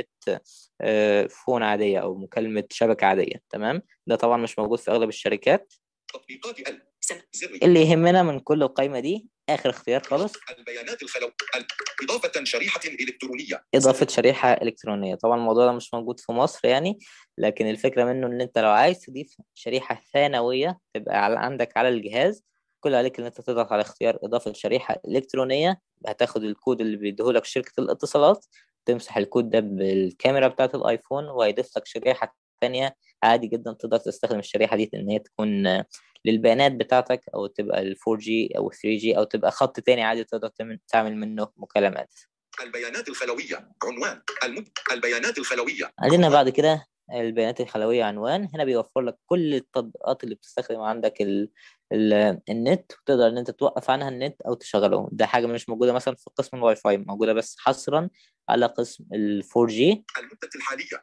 آه، فون عادية أو مكالمة شبكة عادية تمام ده طبعا مش موجود في أغلب الشركات تطبيقات ال Sim. زر اللي يهمنا من كل القائمة دي آخر اختيار خالص البيانات الخلوية ال- إضافة شريحة إلكترونية إضافة شريحة إلكترونية طبعا الموضوع ده مش موجود في مصر يعني لكن الفكرة منه إن أنت لو عايز تضيف شريحة ثانوية تبقى على عندك على الجهاز كل عليك إن أنت تضغط على اختيار إضافة شريحة إلكترونية هتاخد الكود اللي بيديهولك شركة الاتصالات تمسح الكود ده بالكاميرا بتاعة الآيفون وهيضيف لك شريحة ثانية عادي جدا تقدر تستخدم الشريحة دي إن هي تكون آه، للبيانات بتاعتك أو تبقى ال 4G أو 3G أو تبقى خط تاني عادي تقدر تعمل- تعمل منه مكالمات البيانات الخلوية عنوان المد... البيانات الخلوية عندنا بعد كده البيانات الخلوية عنوان هنا بيوفر لك كل التطبيقات اللي بتستخدم عندك ال ال النت وتقدر ان انت توقف عنها النت او تشغله ده حاجة مش موجودة مثلا في قسم الواي فاي موجودة بس حصرا على قسم ال 4G المدة الحالية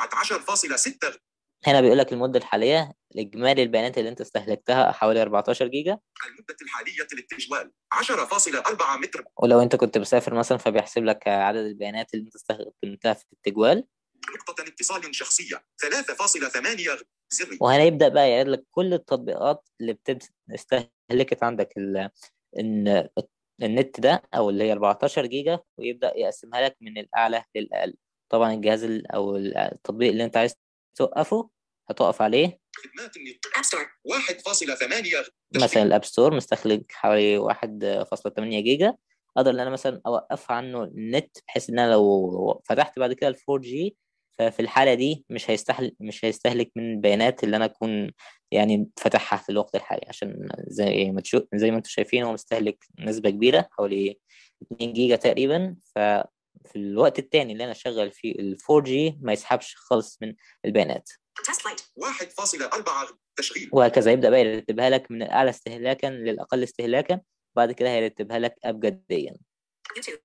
14.6 هنا بيقول لك المدة الحالية الإجمالي البيانات اللي انت استهلكتها حوالي 14 جيجا المدة الحالية للتجوال 10.4 متر ولو انت كنت مسافر مثلا فبيحسب لك عدد البيانات اللي انت استخدمتها في التجوال نقطة اتصال شخصية 3.8 زر وهنا يبدأ بقى يعرض لك كل التطبيقات اللي بتبت... استهلكت عندك ال... إن... النت ده أو اللي هي 14 جيجا ويبدأ يقسمها لك من الأعلى للأقل طبعا الجهاز ال... أو التطبيق اللي أنت عايز توقفه هتقف عليه خدمات النت App Store. 1.8 مثلا الأب ستور مستهلك حوالي 1.8 جيجا أقدر إن أنا مثلا أوقف عنه النت بحيث إن أنا لو فتحت بعد كده ال 4G ففي الحالة دي مش هيستهلك مش هيستهلك من البيانات اللي أنا أكون يعني فاتحها في الوقت الحالي عشان زي ما تشوف زي ما أنتم شايفين هو مستهلك نسبة كبيرة حوالي 2 جيجا تقريبا ففي الوقت التاني اللي أنا شغال فيه ال 4G ما يسحبش خالص من البيانات Test light. 1.4 تشغيل وهكذا يبدأ بقى يرتبها لك من الأعلى استهلاكا للأقل استهلاكا بعد كده هيرتبها لك أبجديا YouTube.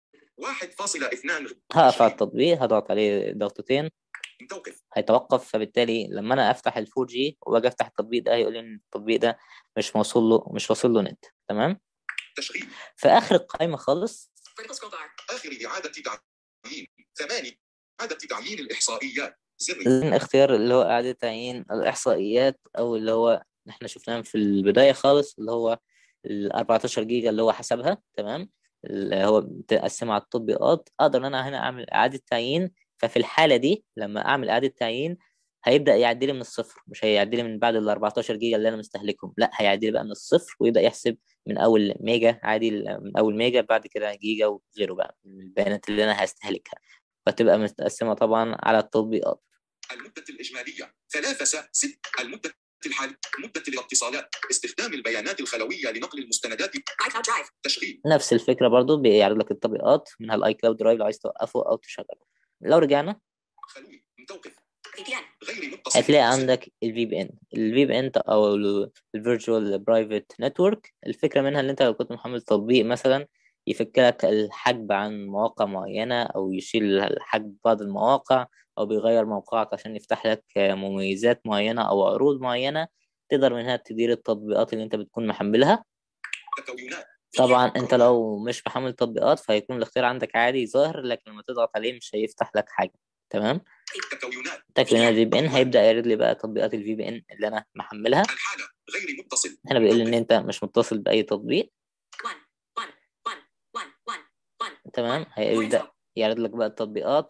1.2 هقف على التطبيق هضغط عليه ضغطتين توقف هيتوقف فبالتالي لما انا افتح ال 4G واجي افتح التطبيق ده هيقول لي ان التطبيق ده مش موصول له مش واصل له نت تمام تشغيل في اخر القائمه خالص Vertical scroll bar. آخر إعادة تعيين ثماني إعادة تعيين الإحصائيات زر الاختيار اللي هو اعاده تعيين الاحصائيات او اللي هو احنا شفناه في البدايه خالص اللي هو ال 14 جيجا اللي هو حسبها تمام اللي هو بتقسمها على التطبيقات اقدر ان انا هنا اعمل اعاده تعيين ففي الحاله دي لما اعمل اعاده تعيين هيبدا يعدي لي من الصفر مش هيعدي لي من بعد ال 14 جيجا اللي انا مستهلكهم لا هيعدي لي بقى من الصفر ويبدا يحسب من اول ميجا عادي من اول ميجا بعد كده جيجا وغيره بقى من البيانات اللي انا هستهلكها فتبقى متقسمه طبعا على التطبيقات المدة الإجمالية ثلاثة س... ست المدة الحالية مدة الاتصالات استخدام البيانات الخلوية لنقل المستندات iCloud Drive. تشغيل نفس الفكره برضو بيعرض لك التطبيقات منها الاي كلاود درايف لو عايز توقفه او تشغله لو رجعنا خلوي متوقف VPN. غير متصل هتلاقي عندك الفي بي ان الفي بي ان او الفيرتشوال برايفت نتورك الفكره منها ان انت لو كنت محمل تطبيق مثلا يفك لك الحجب عن مواقع معينه او يشيل الحجب بعض المواقع او بيغير موقعك عشان يفتح لك مميزات معينه او عروض معينه تقدر منها تدير التطبيقات اللي انت بتكون محملها تكوينات طبعا انت لو مش محمل تطبيقات فهيكون الاختيار عندك عادي ظاهر لكن لما تضغط عليه مش هيفتح لك حاجه تمام تكوينات تكوين الفي بي ان هيبدا يعرض لي بقى تطبيقات الفي بي ان اللي انا محملها الحالة غير متصل هنا بيقول لي ان انت مش متصل باي تطبيق One. One. One. One. One. One. تمام More هيبدا info. يعرض لك بقى التطبيقات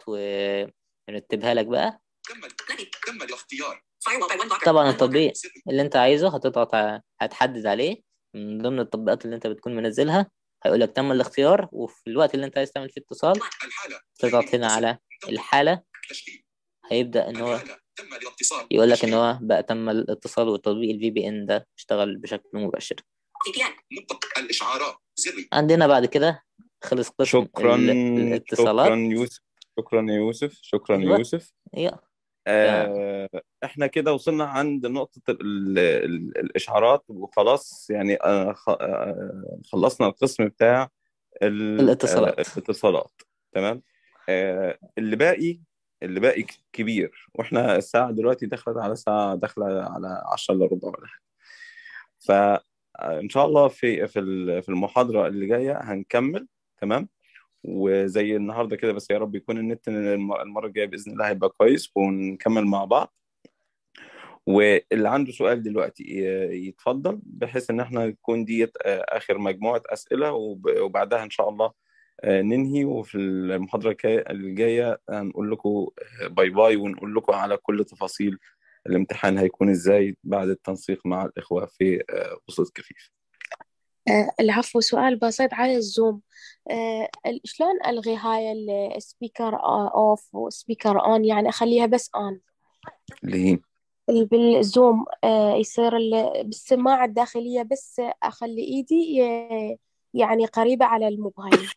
ونرتبها لك بقى كمل Let me. تم الاختيار Firewall by one blocker. طبعا One blocker. التطبيق سر اللي انت عايزه هتضغط ع- هتحدد عليه من ضمن التطبيقات اللي انت بتكون منزلها هيقول لك تم الاختيار وفي الوقت اللي انت عايز تعمل فيه اتصال الحالة تضغط غير هنا متصل. على متوقف. الحالة تشغيل هيبدأ ان هو الحالة تم الاتصال يقول لك ان تشغيل. هو بقى تم الاتصال وتطبيق الفي بي ان ده اشتغل بشكل مباشر VPN. مطلق الإشعارات زر عندنا بعد كده خلص قسم شكرا ال- الاتصالات شكرا يوسف شكرا يا يوسف شكرا يا أيوة. يوسف ايوه آه، احنا كده وصلنا عند نقطة ال ال الإشعارات وخلاص يعني آه، خ- آه، خلصنا القسم بتاع ال- الاتصالات. آه، الاتصالات تمام آه، اللي باقي اللي باقي ك- كبير واحنا الساعة دلوقتي دخلت على ساعة داخلة على 10 الا ربع ولا حاجة فإن شاء الله في في ال- في المحاضرة اللي جاية هنكمل تمام وزي النهارده كده بس يا رب يكون النت الم- المرة الجاية بإذن الله هيبقى كويس ونكمل مع بعض واللي عنده سؤال دلوقتي ي- يتفضل بحيث ان احنا تكون دي اخر مجموعة اسئلة وب- وبعدها ان شاء الله آه، ننهي وفي المحاضرة الجاية- الجاية هنقول لكم باي باي ونقول لكم على كل تفاصيل الامتحان هيكون ازاي بعد التنسيق مع الاخوة في آه، وسط كفيف آه، العفو سؤال بسيط على الزوم آه، ال- شلون ألغي هاي السبيكر أوف وسبيكر أون يعني أخليها بس أون اللي هي بالزوم آه، يصير ال- بالسماعة الداخلية بس أخلي إيدي آه، يعني قريبة على الموبايل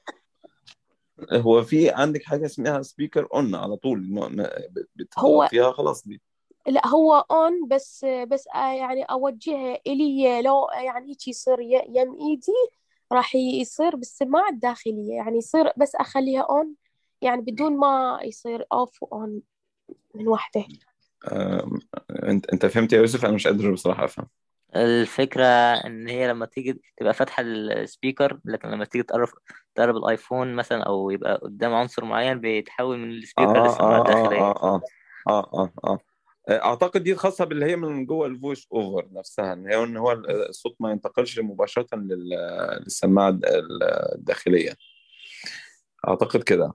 هو في عندك حاجة اسمها سبيكر اون على طول ما- ما- هو بتضغطيها خلاص دي لا هو اون بس بس آه يعني اوجهه الي لو يعني هيك يصير ي- يم ايدي راح يصير بالسماعة الداخلية يعني يصير بس اخليها اون يعني بدون ما يصير اوف واون من وحده آم، انت انت فهمت يا يوسف انا مش قادر بصراحة افهم الفكرة إن هي لما تيجي تبقى فاتحة السبيكر لكن لما تيجي تقرب تقرب الآيفون مثلا أو يبقى قدام عنصر معين بيتحول من السبيكر اه للسماعة اه الداخلية اه اه اه اه اه اعتقد دي خاصه باللي هي من جوه الفويس اوفر نفسها ان هي ان هو الصوت ما ينتقلش مباشره لل- للسماعه الد- الداخليه اعتقد كده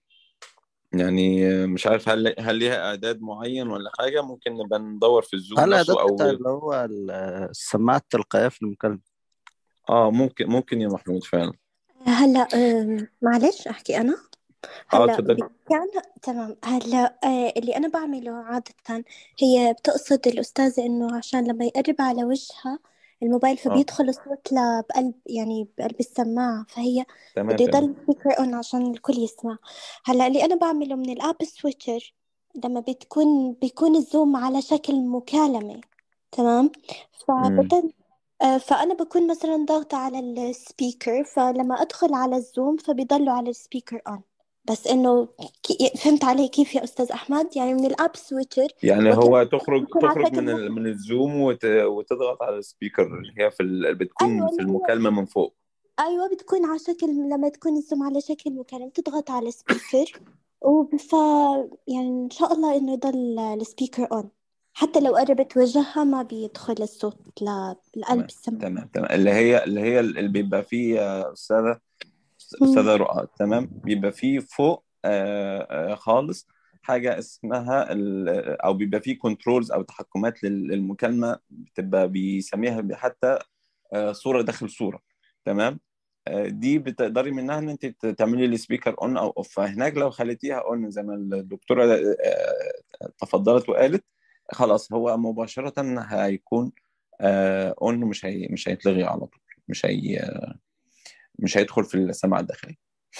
يعني مش عارف هل هل ليها اعداد معين ولا حاجه ممكن نبقى ندور في الزوم هل نفسه الإعداد او بتاع اللي هو ال- السماعات التلقائية في المكالمة اه ممكن ممكن يا محمود فعلا هلا أم، معلش أحكي أنا اه هلا اتفضل بحكي عنها تمام هلا آه، اللي أنا بعمله عادة هي بتقصد الأستاذة إنه عشان لما يقرب على وجهها الموبايل اه فبيدخل الصوت ل- بقلب يعني بقلب السماعة فهي تمام بده تمام يضل سبيكر اون عشان الكل يسمع هلا اللي أنا بعمله من الآب سويتشر لما بتكون بيكون الزوم على شكل مكالمة تمام امم فبدل آه، فأنا بكون مثلا ضاغطة على السبيكر فلما أدخل على الزوم فبيضلوا على السبيكر أون بس إنه كي- فهمت علي كيف يا أستاذ أحمد يعني من الأب سويتشر يعني وكان هو تخرج بيكون على تخرج شكل من ال... من الزوم وت... وتضغط على السبيكر اللي هي في ال... بتكون أيوة في اللي هي المكالمة من فوق أيوة بتكون على شكل لما تكون الزوم على شكل مكالمة تضغط على السبيكر وف يعني إن شاء الله إنه يضل السبيكر أون حتى لو قربت وجهها ما بيدخل الصوت ل- لقلب تمام السماعة تمام تمام اللي هي اللي هي اللي بيبقى فيه يا أستاذة مم. أستاذة رؤى تمام بيبقى فيه فوق آه آه خالص حاجة اسمها ال... أو بيبقى فيه كنترولز أو تحكمات لل- للمكالمة بتبقى بيسميها حتى آه صورة داخل صورة تمام آه، دي بتقدري منها ان انت ت- تعملي السبيكر اون او اوف فهناك لو خليتيها اون زي ما الدكتوره آه، تفضلت وقالت خلاص هو مباشره هيكون اون مش هي مش هيتلغي على طول مش هي مش هيدخل في السماعه الداخليه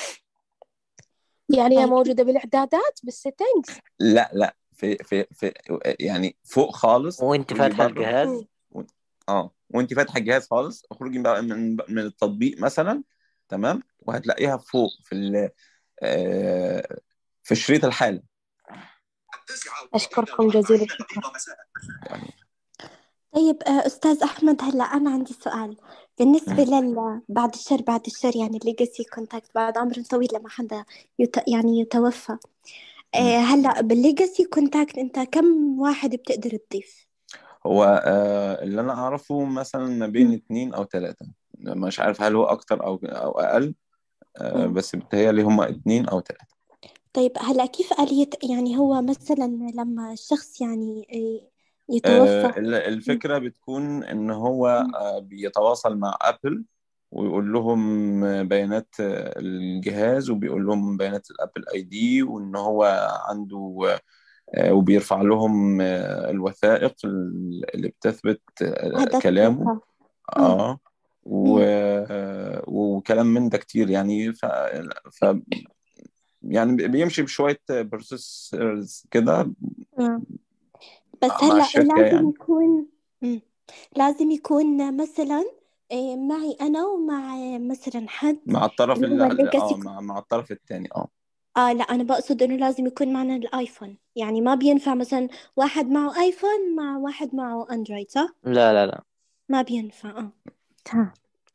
يعني هي طيب موجودة بالإعدادات بالسيتنجز لا لا في في في يعني فوق خالص وأنت اخرجي فاتحة بره الجهاز مم. و- اه وانت فاتحه الجهاز خالص اخرجي بقى من من التطبيق مثلا تمام وهتلاقيها فوق في ال آه، في شريط الحاله التاسعة أشكركم جزيل الشكر دقيقة مساء يعني طيب آه، أستاذ أحمد هلا أنا عندي سؤال بالنسبة مم. لل بعد الشر بعد الشر يعني الليجاسي كونتاكت بعد عمر طويل لما حدا يت... يعني يتوفى آه، مم. هلا بالليجاسي كونتاكت أنت كم واحد بتقدر تضيف؟ هو آه، اللي انا اعرفه مثلا ما بين مم. اتنين او تلاتة مش عارف هل هو اكتر او او اقل آه، مم. بس بتهيألي هما اتنين او تلاتة طيب هلا كيف آلية يعني هو مثلا لما الشخص يعني آه، آه، يتوفى ال- مم. الفكرة بتكون ان هو مم. آه، بيتواصل مع ابل ويقول لهم بيانات آه، الجهاز وبيقول لهم بيانات الابل اي دي وان هو عنده آه، وبيرفع لهم آه، الوثائق اللي بتثبت آه، هذا كلامه الثقة مم. اه و... مم. وكلام من ده كتير يعني ف... ف... يعني بيمشي بشوية بروسيس كده آه. بس مع هلا الشركة لازم يعني يكون مم. لازم يكون مثلا إيه، معي أنا ومع إيه، مثلا حد مع الطرف اللي هو اللي اه ليجاسي مع, مع الطرف التاني اه اه لا أنا بقصد إنه لازم يكون معنا الآيفون يعني ما بينفع مثلا واحد معه آيفون مع واحد معه أندرويد صح؟ لا لا لا ما بينفع اه تمام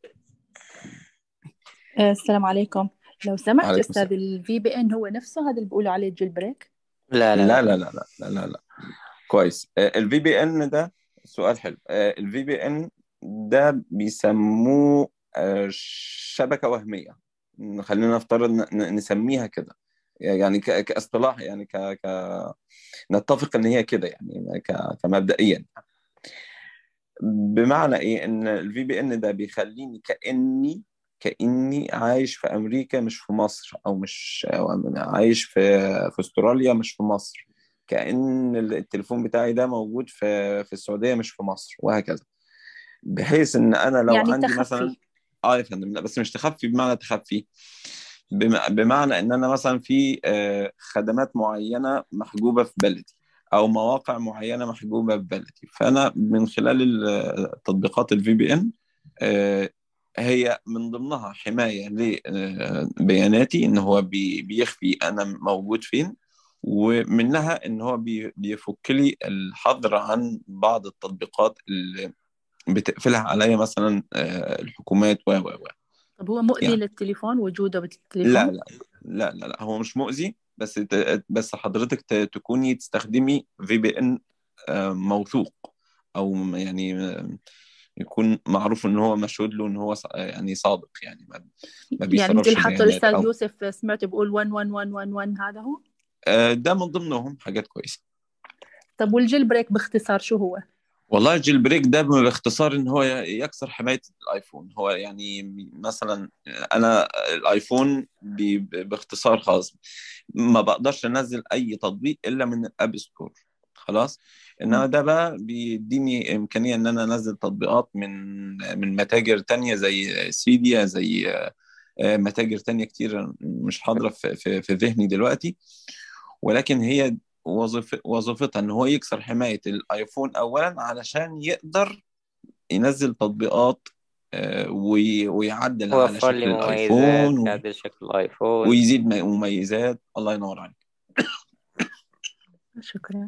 آه، السلام عليكم لو سمحت عليكم أستاذ السلام الفي بي إن هو نفسه هذا اللي بيقولوا عليه جيل بريك لا لا لا لا لا لا لا لا لا, لا. كويس الفي بي ان ده سؤال حلو الفي بي ان ده بيسموه آه، شبكة وهمية خلينا نفترض ن- ن- نسميها كده يعني ك- كاصطلاح يعني ك... ك... نتفق ان هي كده يعني ك... كمبدئيا بمعنى ايه ان الفي بي ان ده بيخليني كاني كاني عايش في امريكا مش في مصر او مش أو عايش في في استراليا مش في مصر كان التليفون بتاعي ده موجود في في السعوديه مش في مصر وهكذا بحيث ان انا لو يعني عندي مثلا تخفي اه يا فندم لا بس مش تخفي بمعنى تخفي بم- بمعنى ان انا مثلا في آه، خدمات معينه محجوبه في بلدي او مواقع معينه محجوبه في بلدي فانا من خلال ال- تطبيقات الفي بي ان هي من ضمنها حمايه لبياناتي ان هو بي- بيخفي انا موجود فين ومنها ان هو بي- بيفك لي الحظر عن بعض التطبيقات اللي بتقفلها عليا مثلا آه، الحكومات و و و طب هو مؤذي يعني للتليفون وجوده لا بالتليفون لا لا لا لا هو مش مؤذي بس ت- بس حضرتك ت- تكوني تستخدمي في بي ان موثوق او يعني آه، يكون معروف ان هو مشهود له ان هو ص- يعني صادق يعني ما, ما يعني بيسربش مثل حتى بيانات الأستاذ او يوسف سمعت بقول 11111 هذا هو آه، ده من ضمنهم حاجات كويسه طب والجيل بريك باختصار شو هو؟ والله الجيل بريك ده باختصار ان هو يكسر حمايه الايفون هو يعني مثلا انا الايفون ب- باختصار خاص ما بقدرش انزل اي تطبيق الا من الاب ستور خلاص انما مم. ده بقى بيديني امكانيه ان انا انزل تطبيقات من من متاجر تانية زي سيديا زي آه، متاجر تانية كتير مش حاضره في في في ذهني دلوقتي ولكن هي وظيف وظيفتها ان هو يكسر حمايه الايفون اولا علشان يقدر ينزل تطبيقات آه، وي- ويعدل على وفر لي شكل مميزات الايفون و- يعدل شكل الايفون ويزيد م- مميزات الله ينور عليك شكرا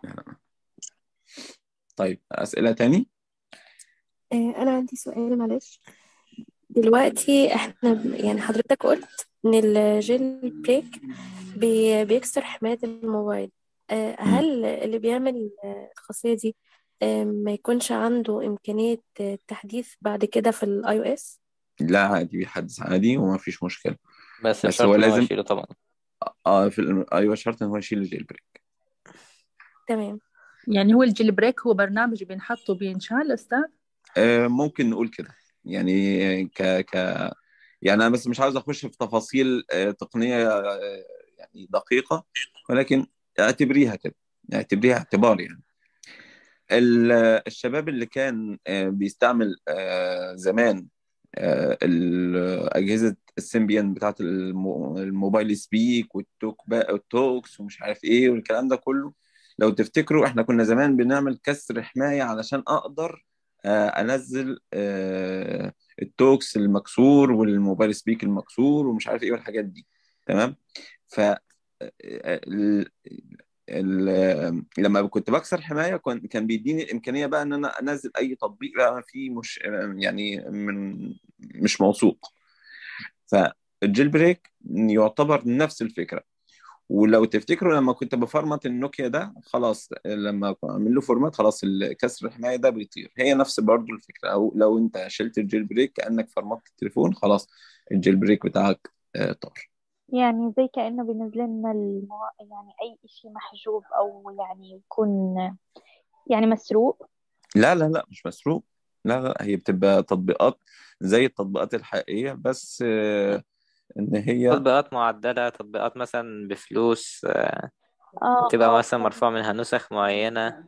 طيب اسئله تاني آه، أنا عندي سؤال معلش دلوقتي احنا ب- يعني حضرتك قلت إن الجيل بريك بي بيكسر حماية الموبايل آه، مم. هل اللي بيعمل آه، الخاصية دي آه، ما يكونش عنده إمكانية آه، التحديث بعد كده في الاي او اس؟ لا عادي بيحدث عادي وما فيش مشكله بس بس بشرط هو ان هو لازم يشيله طبعا اه في الم- ايوه شرط ان هو يشيل الجيل بريك تمام يعني هو الجيل بريك هو برنامج بينحط وبينشال أستاذ؟ آه ممكن نقول كده يعني ك ك يعني انا بس مش عاوز اخش في تفاصيل آه تقنيه آه يعني دقيقه ولكن اعتبريها كده اعتبريها اعتبار يعني ال- الشباب اللي كان آه، بيستعمل آه، زمان آه، ال- أجهزة السيمبيان بتاعت الم- الموبايل سبيك والتوك بقى والتوكس ومش عارف ايه والكلام ده كله لو تفتكروا احنا كنا زمان بنعمل كسر حماية علشان اقدر آه، انزل آه، التوكس المكسور والموبايل سبيك المكسور ومش عارف ايه والحاجات دي تمام ف ال- ال- لما كنت بكسر حمايه كان كان بيديني الامكانيه بقى ان انا انزل اي تطبيق بقى فيه مش يعني من مش موثوق فالجيل بريك يعتبر نفس الفكره ولو تفتكروا لما كنت بفرمت النوكيا ده خلاص لما اعمل له فورمات خلاص كسر الحمايه ده بيطير هي نفس برضو الفكره او لو انت شلت الجيل بريك كانك فرمت التليفون خلاص الجيل بريك بتاعك آه، طار يعني زي كأنه بينزل لنا المو... يعني أي إشي محجوب أو يعني يكون يعني مسروق لا لا لا مش مسروق لا لا هي بتبقى تطبيقات زي التطبيقات الحقيقية بس آه، إن هي تطبيقات معدلة تطبيقات مثلا بفلوس آه، اه تبقى اه مثلا مرفوع منها نسخ معينة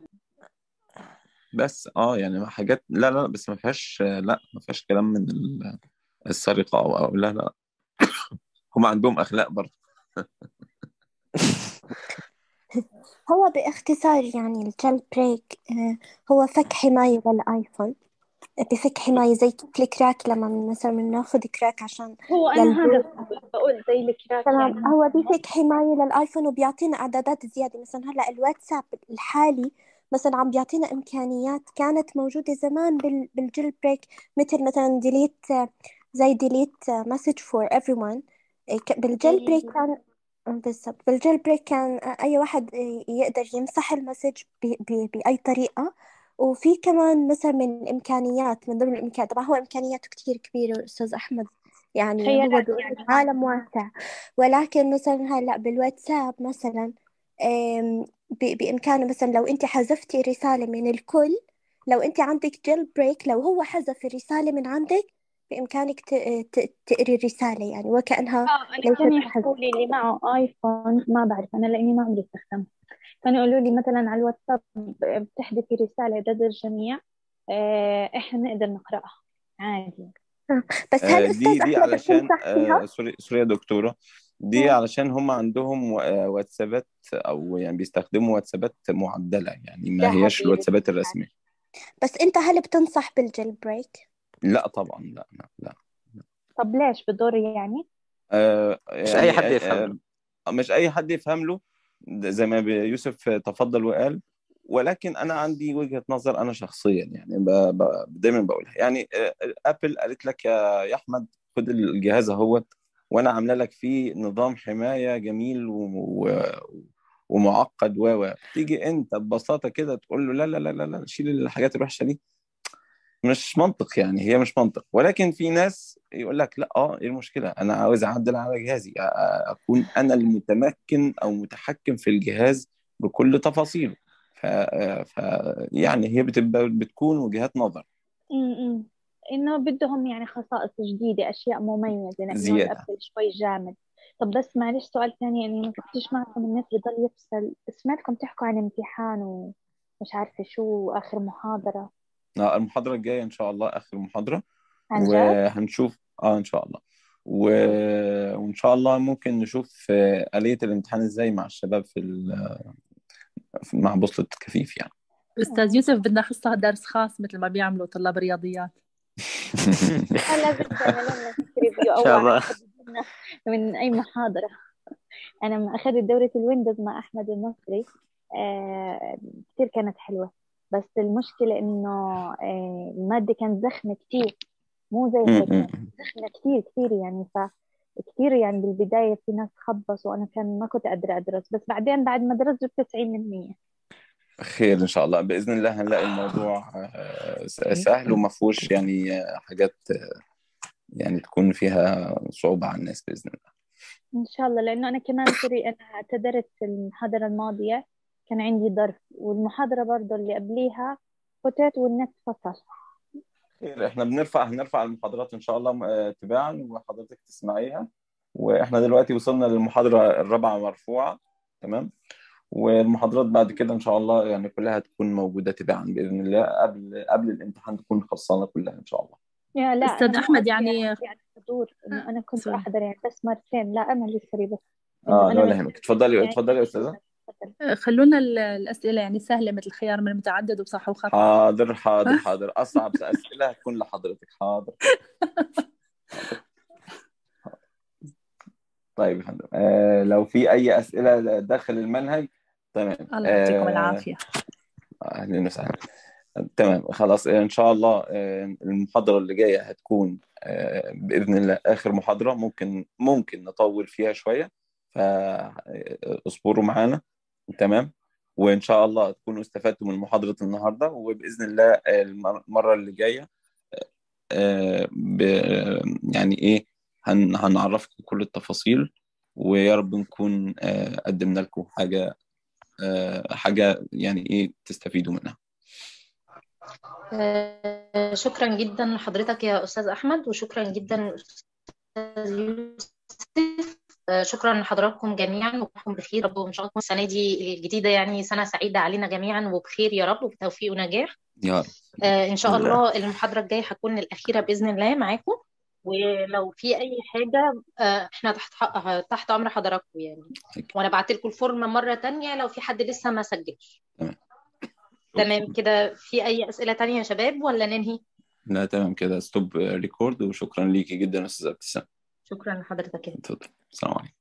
بس اه يعني حاجات لا لا بس ما فيهاش آه، لا ما فيهاش كلام من ال- السرقة أو أو لا لا هم عندهم أخلاق برضه هو باختصار يعني الجل بريك آه، هو فك حماية للآيفون بفك حماية زي كيف الكراك لما مثلا بناخذ كراك عشان هو أنا للبوت هذا بقول زي الكراك تمام يعني هو بيفك حماية للآيفون وبيعطينا إعدادات زيادة مثلا هلا الواتساب الحالي مثلا عم بيعطينا إمكانيات كانت موجودة زمان بال بالجيل بريك مثل مثلا ديليت زي ديليت مسج فور everyone إيه، ك- بالجيل بريك زي كان بالضبط بالجيل بريك كان أي واحد يقدر يمسح المسج ب- ب- بأي طريقة وفي كمان مثلا من الإمكانيات من ضمن الإمكانيات طبعا هو إمكانياته كتير كبيرة أستاذ أحمد يعني هو خيارات بيقول يعني عالم واسع ولكن مثلا هلا بالواتساب مثلا آم، ب- بإمكانه مثلا لو أنت حذفتي رسالة من الكل لو أنت عندك جيل بريك لو هو حذف الرسالة من عندك بإمكانك ت- ت- تقري الرسالة يعني وكأنها اه انا ليست كانوا محذوفة يحكوا لي اللي معه ايفون ما بعرف انا لاني ما عمري استخدمه كانوا يقولوا لي مثلا على الواتساب بتحذفي رسالة لدى الجميع آه، احنا نقدر نقرأها عادي بس هل آه، أستاذ دي دي أحمد علشان بتنصح آه، فيها؟ سوري سوري يا دكتورة دي مم. علشان هم عندهم آه، واتسابات او يعني بيستخدموا واتسابات معدلة يعني ما ده هياش حقيقي الواتسابات الرسمية بس أنت هل بتنصح بالجيل بريك؟ لا طبعا لا لا لا طب ليش بضر يعني آه مش أي يعني حد يفهم له آه مش اي حد يفهم له ده زي ما بي- يوسف تفضل وقال ولكن انا عندي وجهة نظر انا شخصيا يعني ب... ب... دايما بقولها يعني آه، ابل قالت لك يا يا احمد خد الجهاز اهوت وانا عامله لك فيه نظام حماية جميل و... و... ومعقد و و تيجي انت ببساطة كده تقول له لا لا لا لا لا شيل الحاجات الوحشة دي مش منطق يعني هي مش منطق ولكن في ناس يقول لك لا اه ايه المشكله انا عاوز اعدل على جهازي أ- أ- اكون انا المتمكن او متحكم في الجهاز بكل تفاصيله ف... ف يعني هي بتبقى بتكون وجهات نظر امم انه بدهم يعني خصائص جديدة اشياء مميزة لانه زياده الابل شوي جامد طب بس معلش سؤال ثاني يعني ما كنتش معكم النت بضل يفصل سمعتكم تحكوا عن امتحان ومش عارفة شو اخر محاضرة آه، المحاضره الجايه ان شاء الله اخر محاضره عن جد وهنشوف اه ان شاء الله و... وان شاء الله ممكن نشوف آه، آلية الامتحان ازاي مع الشباب في ال... في- مع بوصلة كفيف يعني أستاذ يوسف بدنا حصة درس خاص مثل ما بيعملوا طلاب الرياضيات هلا بدي اعمل لنا ريفيو إن شاء او الله حددنا من اي محاضرة انا لما اخذت دورة الويندوز مع احمد المصري آه كثير كانت حلوة بس المشكلة انه آه المادة كانت زخمة كثير مو زي هيك يعني زخمة كثير كثير يعني ف كثير يعني بالبداية في ناس خبصوا وأنا كان ما كنت قادرة أدرس بس بعدين بعد ما درست جبت 90% خير ان شاء الله باذن الله هنلاقي الموضوع آه، س- سهل وما فيهوش يعني آه، حاجات آه، يعني تكون فيها صعوبه على الناس باذن الله إن شاء الله لأنه أنا كمان سوري أنا اعتذرت في المحاضرة الماضية كان عندي ظرف والمحاضرة برضو اللي قبليها فتت والنت فصل خير احنا بنرفع هنرفع المحاضرات ان شاء الله آه، تباعا وحضرتك تسمعيها واحنا دلوقتي وصلنا للمحاضره الرابعه مرفوعه تمام والمحاضرات بعد كده ان شاء الله يعني كلها تكون موجوده تباعا باذن الله قبل قبل الامتحان تكون خلصانه كلها ان شاء الله يا لا أستاذ أنا مو أحمد قصدي يعني يعني حضور إنه أنا كنت سوري أحضر يعني بس مرتين لا أنا اللي سوري بس اه إنه لا أنا ولا يهمك اتفضلي يعني اتفضلي يا استاذه خلونا ال- الأسئلة يعني سهلة مثل خيار من متعدد وصح وخطأ حاضر حاضر حاضر اصعب اسئله هتكون لحضرتك حاضر طيب يا فندم آه لو في اي اسئله داخل المنهج تمام الله يعطيكم آه العافية اهلا وسهلا تمام خلاص آه، ان شاء الله آه، المحاضره اللي جايه هتكون آه، باذن الله اخر محاضره ممكن ممكن نطول فيها شويه فاصبروا معانا تمام وان شاء الله تكونوا استفدتوا من محاضره النهارده وباذن الله آه، المره اللي جايه آه، ب- يعني ايه هن هنعرفكم كل التفاصيل ويا رب نكون آه، قدمنا لكم حاجه آه، حاجه يعني ايه تستفيدوا منها آه، شكرا جدا لحضرتك يا أستاذ أحمد وشكرا جدا أستاذ يوسف آه، شكرا لحضراتكم جميعا وكم بخير رب وإن شاء الله تكون السنة دي الجديدة يعني سنة سعيدة علينا جميعا وبخير يا رب وبتوفيق ونجاح يا رب آه، إن شاء بإذن الله الله المحاضرة الجاية هتكون الأخيرة بإذن الله معاكم ولو في اي حاجه آه، احنا تحت تحت امر حضراتكم يعني وانا بعت لكم الفورم مره تانية لو في حد لسه ما سجلش تمام تمام كده في اي اسئله تانية يا شباب ولا ننهي لا تمام كده ستوب ريكورد وشكرا ليكي جدا يا استاذ ابتسام شكرا لحضرتك اتفضل السلام عليكم